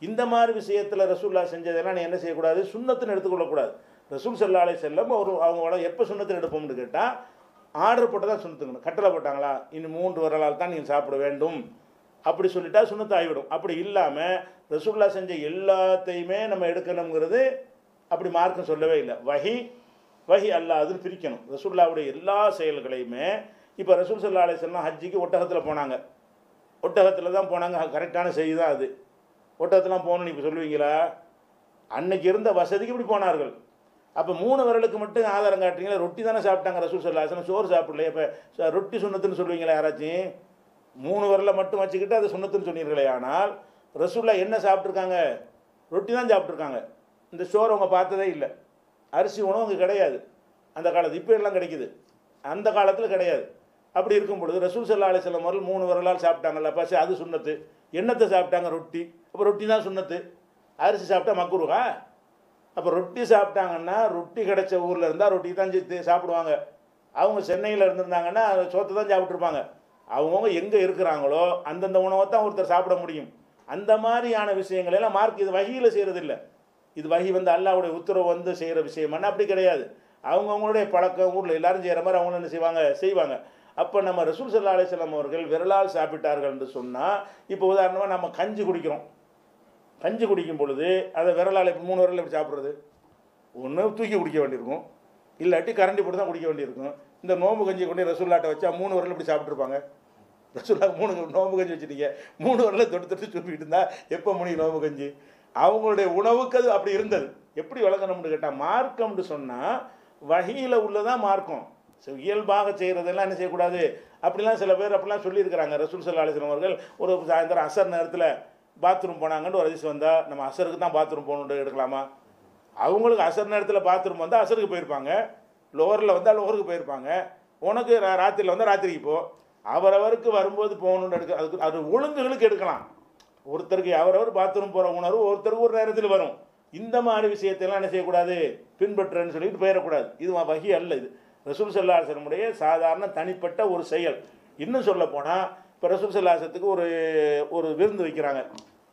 இந்த மாதிரி விஷயத்தில் ரசூல்லா செஞ்சதெல்லாம் நீ என்ன செய்யக்கூடாது சுண்ணத்துன்னு எடுத்துக்கொள்ளக்கூடாது ரசூல் சல்லா அலை செல்லம் ஒரு அவங்களோட எப்போ சுண்ணத்தில் எடுப்போம்னு கேட்டால் ஆர்டர் போட்டு தான் சுண்ணத்துக்கணும் கட்டளை போட்டாங்களா இன்னும் மூன்று வரலால் தான் நீங்கள் சாப்பிட வேண்டும் அப்படி சொல்லிட்டா சுண்ணத்து ஆகிவிடும் அப்படி இல்லாமல் ரசூல்லா செஞ்ச எல்லாத்தையுமே நம்ம எடுக்கணுங்கிறது அப்படி மார்க்கம் சொல்லவே இல்லை வஹி வஹி அல்லாதுன்னு பிரிக்கணும் ரசூல்லாவுடைய எல்லா செயல்களையுமே இப்போ ரசூல் சல்லா அலை செல்லம் ஹஜ்ஜிக்கு ஒட்டகத்தில் போனாங்க ஒட்டகத்தில் தான் போனாங்க கரெக்டான செய்தி தான் அது ஒட்டகத்துலாம் போகணும்னு இப்போ சொல்லுவீங்களா அன்னைக்கு இருந்த வசதிக்கு இப்படி போனார்கள் அப்போ மூணு விரலுக்கு மட்டும் ஆதாரம் காட்டுறீங்களா ரொட்டி தானே சாப்பிட்டாங்க ரசூல் சல்லாசனம் சோறு சாப்பிடலையே இப்போ ரொட்டி சுண்ணத்துன்னு சொல்லுவீங்களா யாராச்சும் மூணு விரலை மட்டும் வச்சுக்கிட்டு அது சுண்ணத்துன்னு சொன்னீர்களே ஆனால் ரசூல்லா என்ன சாப்பிட்ருக்காங்க ரொட்டி தான் சாப்பிட்ருக்காங்க இந்த சோறு அவங்க பார்த்ததே இல்லை அரிசி உணவு அங்கே கிடையாது அந்த காலத்து இப்போ எல்லாம் கிடைக்குது அந்த காலத்தில் கிடையாது அப்படி இருக்கும் பொழுது ரசூல் சல்லா அலிஸ்லாம் அவர்கள் மூணு விரலால் சாப்பிட்டாங்கல்ல பசி அது சுண்ணத்து எண்ணத்தை சாப்பிட்டாங்க ரொட்டி அப்போ ரொட்டி தான் சுண்ணத்து அரிசி சாப்பிட்டா மக்குருகா அப்போ ரொட்டி சாப்பிட்டாங்கன்னா ரொட்டி கிடைச்ச ஊரில் இருந்தால் ரொட்டி தான் செத்து சாப்பிடுவாங்க அவங்க சென்னையில் இருந்திருந்தாங்கன்னா சோத்தை தான் சாப்பிட்ருப்பாங்க அவங்கவுங்க எங்கே இருக்கிறாங்களோ அந்தந்த உணவை தான் ஒருத்தர் சாப்பிட முடியும் அந்த மாதிரியான விஷயங்கள் எல்லாம் மார்க் இது வகையில் செய்கிறதில்ல இது வகி வந்து அல்லாவுடைய உத்தரவு வந்து செய்கிற விஷயமானா அப்படி கிடையாது அவங்கவுங்களுடைய பழக்கம் ஊரில் எல்லாரும் செய்கிற மாதிரி அவங்களும் என்ன செய்வாங்க செய்வாங்க அப்போ நம்ம ரசூல் சல்லா அலிஸ்லாம் அவர்கள் விரலால் சாப்பிட்டார்கள் என்று சொன்னால் இப்போ உதாரணமாக நம்ம கஞ்சி குடிக்கிறோம் கஞ்சி குடிக்கும் பொழுது அதை விரலால் இப்போ மூணு விரல் எப்படி சாப்பிட்றது ஒன்று தூக்கி குடிக்க வேண்டியிருக்கும் இல்லாட்டி கரண்டி போட்டு தான் குடிக்க வேண்டியிருக்கும் இந்த நோம்பு கஞ்சி கொண்டு ரசூல்லாட்டை வச்சா மூணு விரல் இப்படி சாப்பிட்ருப்பாங்க ரசூல்லா மூணு நோம்பு கஞ்சி வச்சுட்டீங்க மூணு விரலை தொட்டு தொட்டு சுப்பிட்டு இருந்தா எப்போ முடியும் நோம்பு கஞ்சி அவங்களுடைய உணவுக்கு அது அப்படி இருந்தது எப்படி வழங்கணும்னு கேட்டால் மார்க்கம்னு சொன்னால் வகையில் உள்ளதான் மார்க்கம் ஸோ இயல்பாக செய்கிறதெல்லாம் என்ன செய்யக்கூடாது அப்படிலாம் சில பேர் அப்படிலாம் சொல்லியிருக்கிறாங்க ரசூல் சல்லா அலிஸ்லாம் அவர்கள் ஒரு சாயந்தரம் அசர் நேரத்தில் பாத்ரூம் போனாங்கன்னு ஒரு அதிசயம் வந்தால் நம்ம அசருக்கு தான் பாத்ரூம் போகணுன்னு எடுக்கலாமா அவங்களுக்கு அசர் நேரத்தில் பாத்ரூம் வந்தால் அசருக்கு போயிருப்பாங்க லோவரில் வந்தால் லோவருக்கு போயிருப்பாங்க உனக்கு ரா- ராத்திரியில் வந்தால் ராத்திரிக்கு போ அவரவருக்கு வரும்போது போகணுன்னு எடுக்க அதுக்கு அது ஒழுங்குகளுக்கு எடுக்கலாம் ஒருத்தருக்கு அவரவர் பாத்ரூம் போகிற உணர்வு ஒருத்தருக்கு ஒரு நேரத்தில் வரும் இந்த மாதிரி விஷயத்தையெல்லாம் என்ன செய்யக்கூடாது பின்பற்றுன்னு சொல்லிட்டு போயிடக்கூடாது இது வகி அல்ல இது ரசூல் சல்லாசனமுடைய சாதாரண தனிப்பட்ட ஒரு செயல் இன்னும் சொல்ல போனால் இப்போ ரசூல் சல்லாசத்துக்கு ஒரு ஒரு விருந்து வைக்கிறாங்க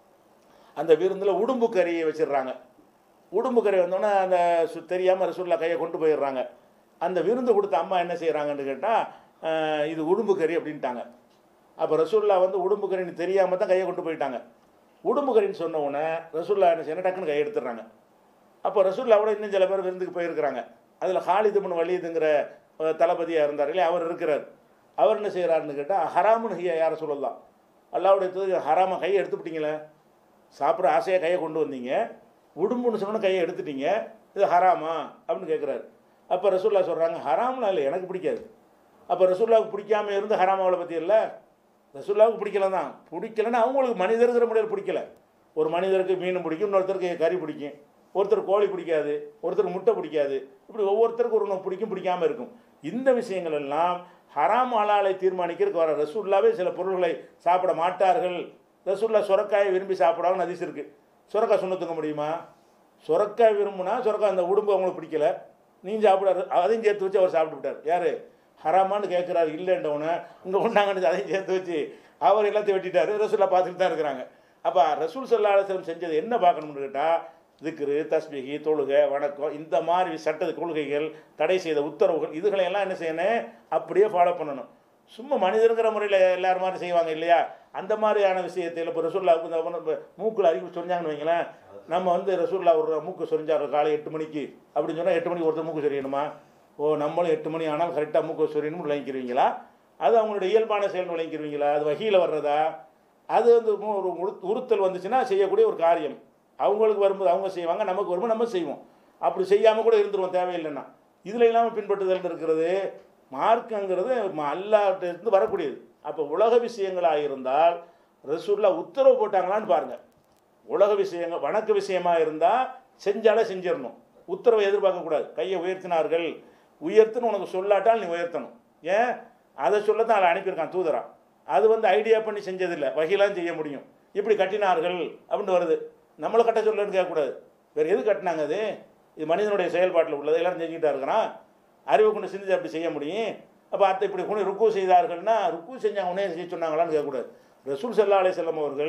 அந்த விருந்தில் உடும்பு கறியை வச்சிடுறாங்க உடும்பு கறி வந்தோன்னே அந்த சு தெரியாமல் ரசூல்லா கையை கொண்டு போயிடுறாங்க அந்த விருந்து கொடுத்த அம்மா என்ன செய்கிறாங்கன்னு கேட்டால் இது உடும்பு கறி அப்படின்ட்டாங்க அப்போ ரசூல்லா வந்து உடும்பு கறின்னு தெரியாமல் தான் கையை கொண்டு போயிட்டாங்க உடும்பு கறின்னு சொன்ன உடனே ரசூல்லா என்ன செய்யணும் டக்குன்னு கையை எடுத்துடுறாங்க அப்போ ரசூல்லாவோட இன்னும் சில பேர் விருந்துக்கு போயிருக்கிறாங்க அதில் ஹாலிதுமன் வலிதுங்கிற தளபதியாக இருந்தார் இல்லையா அவர் இருக்கிறார் அவர் என்ன செய்கிறாருன்னு கேட்டால் ஹராமுன்னு ஹையா யாரை சொல்லலாம் அல்லாவுடைய தூதர் ஹராம கையை எடுத்துப்பிட்டீங்களே சாப்பிட்ற ஆசையாக கையை கொண்டு வந்தீங்க உடும்புன்னு சொன்ன கையை எடுத்துட்டீங்க இது ஹராமா அப்படின்னு கேட்குறாரு அப்போ ரசூல்லா சொல்கிறாங்க ஹராம்லாம் இல்லை எனக்கு பிடிக்காது அப்போ ரசூல்லாவுக்கு பிடிக்காம இருந்து ஹராமாவளை பற்றி இல்லை ரசூல்லாவுக்கு பிடிக்கல தான் பிடிக்கலன்னா அவங்களுக்கு மனிதருங்கிற முறையில் பிடிக்கல ஒரு மனிதருக்கு மீன் பிடிக்கும் இன்னொருத்தருக்கு கறி பிடிக்கும் ஒருத்தர் கோழி பிடிக்காது ஒருத்தருக்கு முட்டை பிடிக்காது இப்படி ஒவ்வொருத்தருக்கு ஒரு உணவு பிடிக்கும் பிடிக்காம இருக்கும் இந்த விஷயங்கள் எல்லாம் ஹராம் ஹலாலை தீர்மானிக்கிறதுக்கு வர ரசூல்லாவே சில பொருள்களை சாப்பிட மாட்டார்கள் ரசூல்லா சுரக்காயை விரும்பி சாப்பிடாமல் அதிசயம் இருக்குது சுரக்காய் சுண்ணத்துக்க முடியுமா சுரக்காய் விரும்புனா சுரக்காய் அந்த உடம்பு அவங்களுக்கு பிடிக்கல நீங்கள் சாப்பிடாரு அதையும் சேர்த்து வச்சு அவர் சாப்பிட்டு விட்டார் யார் ஹராமான்னு கேட்குறாரு இல்லைன்றவனை இங்கே கொண்டாங்கன்னு அதையும் சேர்த்து வச்சு அவர் எல்லாத்தையும் வெட்டிட்டாரு ரசூல்லா பார்த்துட்டு தான் இருக்கிறாங்க அப்போ ரசூல் சல்லா அலுவலம் செஞ்சது என்ன பார்க்கணும்னு கேட்டால் திக்ரு தஸ்பிகி தொழுகை வணக்கம் இந்த மாதிரி சட்ட கொள்கைகள் தடை செய்த உத்தரவுகள் இதுகளை எல்லாம் என்ன செய்யணும் அப்படியே ஃபாலோ பண்ணணும் சும்மா மனிதருங்கிற முறையில் எல்லாரும் மாதிரி செய்வாங்க இல்லையா அந்த மாதிரியான விஷயத்தில் இப்போ ரசூல்லா இப்போ மூக்கில் அறிவு சொரிஞ்சாங்கன்னு வைங்களேன் நம்ம வந்து ரசூல்லா ஒரு மூக்கு சொரிஞ்சார் காலை எட்டு மணிக்கு அப்படின்னு சொன்னால் எட்டு மணிக்கு ஒருத்தர் மூக்கு சொரியணுமா ஓ நம்மளும் எட்டு மணி ஆனால் கரெக்டாக மூக்கு சொரியணும்னு விளங்கிக்கிறீங்களா அது அவங்களுடைய இயல்பான செயல் விளங்கிக்கிறீங்களா அது வகையில் வர்றதா அது வந்து மு- ஒரு உறு- உறுத்தல் வந்துச்சுன்னா செய்யக்கூடிய ஒரு காரியம் அவங்களுக்கு வரும்போது அவங்க செய்வாங்க நமக்கு வரும்போது நம்ம செய்வோம் அப்படி செய்யாமல் கூட இருந்துருவோம் தேவையில்லைன்னா இதில் இல்லாமல் பின்பற்றுதல் இருக்கிறது மார்க்கங்கிறது ம- அல்லாஹ்ட்ட வரக்கூடியது அப்போ உலக விஷயங்களாக இருந்தால் ரசூல்லா உத்தரவு போட்டாங்களான்னு பாருங்கள் உலக விஷயங்கள் வணக்க விஷயமா இருந்தால் செஞ்சாலே செஞ்சிடணும் உத்தரவை எதிர்பார்க்கக்கூடாது கையை உயர்த்தினார்கள் உயர்த்துன்னு உனக்கு சொல்லாட்டால் நீ உயர்த்தணும் ஏன் அதை சொல்லத்தான் அதை அனுப்பியிருக்கான் தூதரா அது வந்து ஐடியா பண்ணி செஞ்சதில்லை வகையெல்லாம் செய்ய முடியும் இப்படி கட்டினார்கள் அப்படின்னு வருது நம்மளை கட்ட சொல்லன்னு கேட்கக்கூடாது வேறு எது கட்டினாங்க அது இது மனிதனுடைய செயல்பாட்டில் உள்ளது எல்லாரும் செஞ்சுக்கிட்டா இருக்கிறான் அறிவை கொண்டு சிந்திச்சு அப்படி செய்ய முடியும் அப்போ அத்தை இப்படி கொண்டு ருக்கு செய்தார்கள்னா ருக்கு செஞ்சாங்க உடனே செய்ய சொன்னாங்களான்னு கேட்கக்கூடாது ரசூல் சல்லா அலைஹி செல்லம் அவர்கள்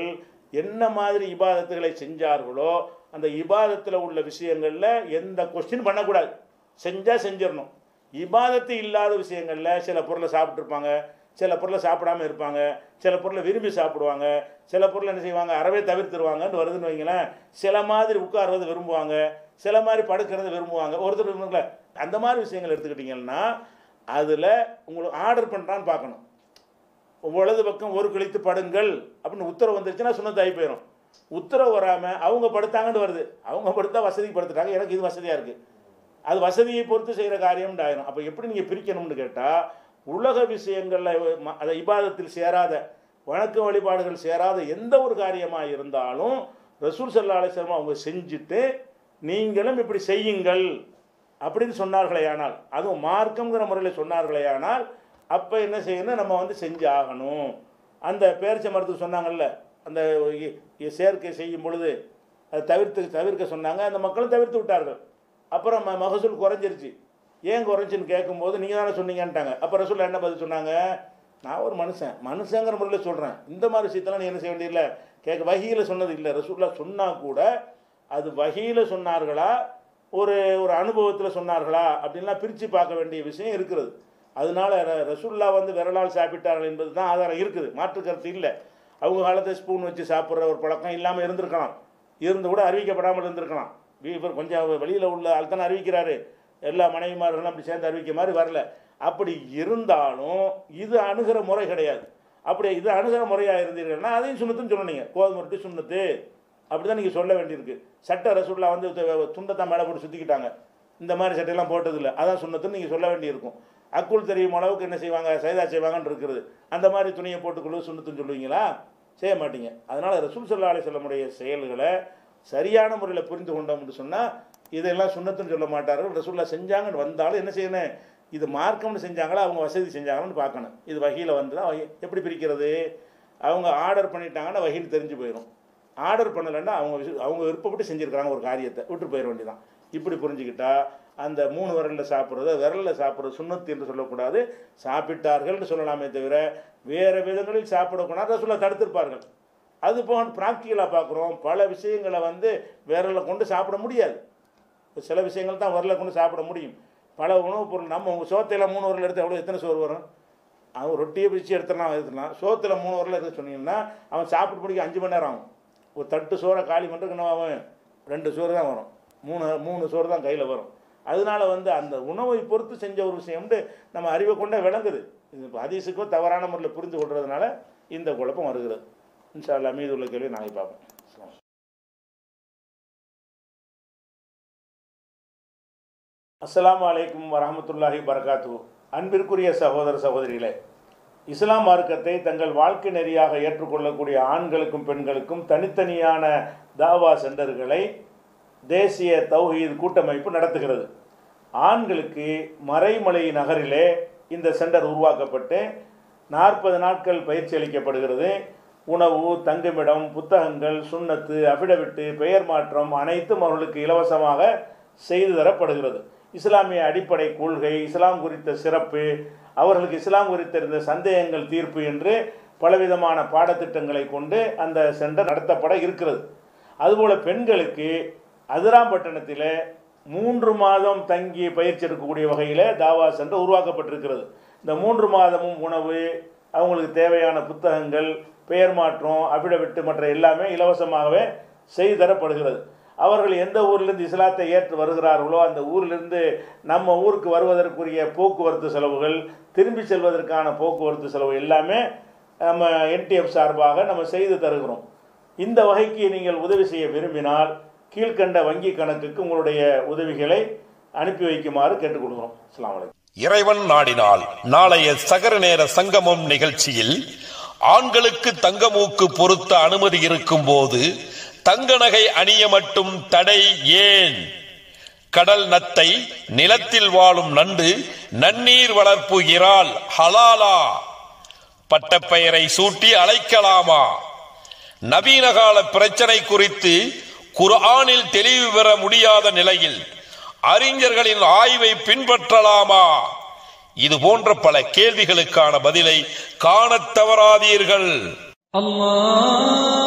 என்ன மாதிரி இபாதத்துகளை செஞ்சார்களோ அந்த இபாதத்தில் உள்ள விஷயங்களில் எந்த கொஸ்டின் பண்ணக்கூடாது செஞ்சால் செஞ்சிடணும் இபாதத்து இல்லாத விஷயங்களில் சில பொருளை சாப்பிட்ருப்பாங்க சில பொருளை சாப்பிடாம இருப்பாங்க சில பொருளை விரும்பி சாப்பிடுவாங்க சில பொருளை என்ன செய்வாங்க அறவே தவிர்த்துருவாங்கன்னு வருதுன்னு வைங்களேன் சில மாதிரி உட்கார்றது விரும்புவாங்க சில மாதிரி படுக்கிறது விரும்புவாங்க ஒருத்தர் விரும்புங்கள அந்த மாதிரி விஷயங்கள் எடுத்துக்கிட்டிங்கன்னா அதில் உங்களுக்கு ஆர்டர் பண்ணுறான்னு பார்க்கணும் வலது பக்கம் ஒரு கழித்து படுங்கள் அப்படின்னு உத்தரவு வந்துருச்சுன்னா சுண்ணத்தாகி போயிடும் உத்தரவு வராமல் அவங்க படுத்தாங்கன்னு வருது அவங்க படுத்தா வசதிக்கு படுத்துட்டாங்க எனக்கு இது வசதியாக இருக்குது அது வசதியை பொறுத்து செய்கிற காரியம்னு ஆயிரும் அப்போ எப்படி நீங்கள் பிரிக்கணும்னு கேட்டால் உலக விஷயங்களில் ம- அதை இபாதத்தில் சேராத வணக்க வழிபாடுகள் சேராத எந்த ஒரு காரியமாக இருந்தாலும் ரசூல் சல்லா அலிஸ்லாம் அவங்க செஞ்சுட்டு நீங்களும் இப்படி செய்யுங்கள் அப்படின்னு சொன்னார்களே ஆனால் அதுவும் மார்க்கம்ங்கிற முறையில் சொன்னார்களே ஆனால் அப்போ என்ன செய்யணும் நம்ம வந்து செஞ்சு ஆகணும் அந்த பேரிச்ச மருத்துவம் சொன்னாங்கல்ல அந்த இ- இ- சேர்க்கை செய்யும் பொழுது அதை தவிர்த்து தவிர்க்க சொன்னாங்க அந்த மக்களும் தவிர்த்து விட்டார்கள் அப்புறம் ம- மகசூல் குறைஞ்சிருச்சு ஏன் குறைஞ்சுன்னு கேட்கும்போது நீங்கள் தானே சொன்னீங்கன்ட்டாங்க அப்போ ரசூல் என்ன பதில் சொன்னாங்க நான் ஒரு மனுஷன் மனுஷங்கிற முறையில் சொல்கிறேன் இந்த மாதிரி விஷயத்தெல்லாம் நீ என்ன செய்ய வேண்டியதில்லை கேட்க வகையில் சொன்னது இல்லை ரசூல்லா சொன்னால் கூட அது வகையில் சொன்னார்களா ஒரு ஒரு அனுபவத்தில் சொன்னார்களா அப்படின்லாம் பிரித்து பார்க்க வேண்டிய விஷயம் இருக்கிறது அதனால ர- ரசூல்லா வந்து விரலால் சாப்பிட்டார்கள் என்பது தான் ஆதாரம் இருக்குது மாற்று கருத்து இல்லை அவங்க காலத்தில் ஸ்பூன் வச்சு சாப்பிட்ற ஒரு பழக்கம் இல்லாமல் இருந்திருக்கலாம் இருந்து கூட அறிவிக்கப்படாமல் இருந்திருக்கலாம் வீ- இவர் கொஞ்சம் வெளியில் உள்ள ஆள் தானே அறிவிக்கிறாரு எல்லா மனைவிமார்களும் அப்படி சேர்ந்து அறிவிக்க மாதிரி வரல அப்படி இருந்தாலும் இது அணுகிற முறை கிடையாது அப்படி இது அணுகிற முறையாக இருந்தீர்கள்னா அதையும் சுண்ணத்துன்னு சொன்னீங்க கோதுமை ரொட்டி சுண்ணத்து அப்படி தான் நீங்கள் சொல்ல வேண்டியிருக்கு சட்ட ரசூல்லா வந்து து- துண்டத்தான் மேலே போட்டு சுற்றிக்கிட்டாங்க இந்த மாதிரி சட்டையெல்லாம் போட்டதில்லை அதான் சுண்ணத்துன்னு நீங்கள் சொல்ல வேண்டியிருக்கும் அக்குள் தெரியும் அளவுக்கு என்ன செய்வாங்க சைதா செய்வாங்கன்னு இருக்குது அந்த மாதிரி துணியை போட்டுக்கொள்ளு சுண்ணத்துன்னு சொல்லுவீங்களா செய்ய மாட்டீங்க அதனால் ரசூல் சல்லா அலிஸ்லமுடைய செயல்களை சரியான முறையில் புரிந்து கொண்டோம்னு சொன்னால் இதெல்லாம் சுண்ணத்துன்னு சொல்ல மாட்டார்கள் ரசூல்லா செஞ்சாங்கன்னு வந்தாலும் என்ன செய்யணும் இது மார்க்கம்னு செஞ்சாங்களா அவங்க வசதி செஞ்சாங்கன்னு பார்க்கணும் இது வகையில் வந்து தான் வகை- எப்படி பிரிக்கிறது அவங்க ஆர்டர் பண்ணிட்டாங்கன்னா வகைன்னு தெரிஞ்சு போயிடும் ஆர்டர் பண்ணலைன்னா அவங்க விஷ- அவங்க விருப்பப்பட்டு செஞ்சுருக்காங்க ஒரு காரியத்தை விட்டு போயிட வேண்டியதான் இப்படி புரிஞ்சுக்கிட்டா அந்த மூணு விரலில் சாப்பிட்றது விரலில் சாப்பிட்றது சுண்ணத்து என்று சொல்லக்கூடாது சாப்பிட்டார்கள்னு சொல்லலாமே தவிர வேறு விதங்களில் சாப்பிடக்கூடாது ரசூலா தடுத்திருப்பார்கள் அது போக ப்ராக்டிக்கலாக பார்க்குறோம் பல விஷயங்களை வந்து விரலை கொண்டு சாப்பிட முடியாது இப்ப சில விஷயங்கள் தான் விரலை கொண்டு சாப்பிட முடியும் பல உணவுப் பொருள் நம்ம உங்கள் சோத்தையில் மூணு விரல் எடுத்து எவ்வளோ எத்தனை சோறு வரும் அவன் ரொட்டியை பிரித்து எடுத்துடலாம் எடுத்துடலாம் சோத்தில் மூணு விரல் எடுத்து சொன்னீங்கன்னா அவன் சாப்பிட்டு முடிக்க அஞ்சு மணி நேரம் ஆகும் ஒரு தட்டு சோறை காலி பண்ணுறதுக்கு என்ன ஆகும் ரெண்டு சோறு தான் வரும் மூணு மூணு சோறு தான் கையில் வரும் அதனால வந்து அந்த உணவை பொறுத்து செஞ்ச ஒரு விஷயம்னு நம்ம அறிவை கொண்டே விளங்குது இது இப்போ ஹதீஸுக்கோ தவறான முறையில் புரிந்து கொள்றதுனால இந்த குழப்பம் வருகிறது இன்ஷா அல்லாஹ் மீது உள்ள கேள்வி நாளைக்கு பார்ப்போம் அஸ்ஸலாமு அஸ்ஸலாமு அலைக்கும் வரஹமத்துல்லாஹி வரகாத்து அன்பிற்குரிய சகோதர சகோதரிகளே இஸ்லாம் மார்க்கத்தை தங்கள் வாழ்க்கை நெறியாக ஏற்றுக்கொள்ளக்கூடிய ஆண்களுக்கும் பெண்களுக்கும் தனித்தனியான தாவா சென்டர்களை தேசிய தௌஹீத் கூட்டமைப்பு நடத்துகிறது ஆண்களுக்கு மறைமலை நகரிலே இந்த சென்டர் உருவாக்கப்பட்டு நாற்பது நாட்கள் பயிற்சி அளிக்கப்படுகிறது உணவு தங்குமிடம் புத்தகங்கள் சுண்ணத்து அபிடவிட்டு பெயர் மாற்றம் அனைத்தும் அவர்களுக்கு இலவசமாக செய்து தரப்படுகிறது இஸ்லாமிய அடிப்படை கொள்கை இஸ்லாம் குறித்த சிறப்பு அவர்களுக்கு இஸ்லாம் குறித்த இருந்த சந்தேகங்கள் தீர்ப்பு என்று பலவிதமான பாடத்திட்டங்களை கொண்டு அந்த சென்டர் நடத்தப்பட இருக்கிறது அதுபோல பெண்களுக்கு அதிராம்பட்டினத்தில் மூன்று மாதம் தங்கி பயிற்சி எடுக்கக்கூடிய வகையில் தாவா சென்டர் உருவாக்கப்பட்டிருக்கிறது இந்த மூன்று மாதமும் உணவு அவங்களுக்கு தேவையான புத்தகங்கள் பெயர் மாற்றம் அபிடவிட்டு மற்ற எல்லாமே இலவசமாகவே செய்து தரப்படுகிறது அவர்கள் எந்த ஊர்லேருந்து இஸ்லாத்தை ஏற்று வருகிறார்களோ அந்த ஊரிலிருந்து நம்ம ஊருக்கு வருவதற்குரிய போக்குவரத்து செலவுகள் திரும்பி செல்வதற்கான போக்குவரத்து செலவு எல்லாமே நம்ம என்டிஎஃப் சார்பாக நம்ம செய்து தருகிறோம் இந்த வகைக்கு நீங்கள் உதவி செய்ய விரும்பினால் கீழ்கண்ட வங்கி கணக்குக்கு உங்களுடைய உதவிகளை அனுப்பி வைக்குமாறு கேட்டுக்கொள்கிறோம் அஸ்ஸலாமு அலைக்கும் இறைவன் நாடினால் நாளைய சகர நேர சங்கமம் நிகழ்ச்சியில் ஆண்களுக்கு தங்கமூக்கு பொருத்த அனுமதி இருக்கும் போது தங்க நகை அணிய மட்டும் தடை ஏன் கடல் நத்தை நிலத்தில் வாழும் நண்டு நன்னீர் வளர்ப்பு இறால் ஹலாலா பட்டப்பெயரை சூட்டி அழைக்கலாமா நவீன கால பிரச்சனை குறித்து குர்ஆனில் தெளிவு பெற முடியாத நிலையில் அறிஞர்களின் ஆய்வை பின்பற்றலாமா இது போன்ற பல கேள்விகளுக்கான பதிலை காணத் தவறாதீர்கள் الله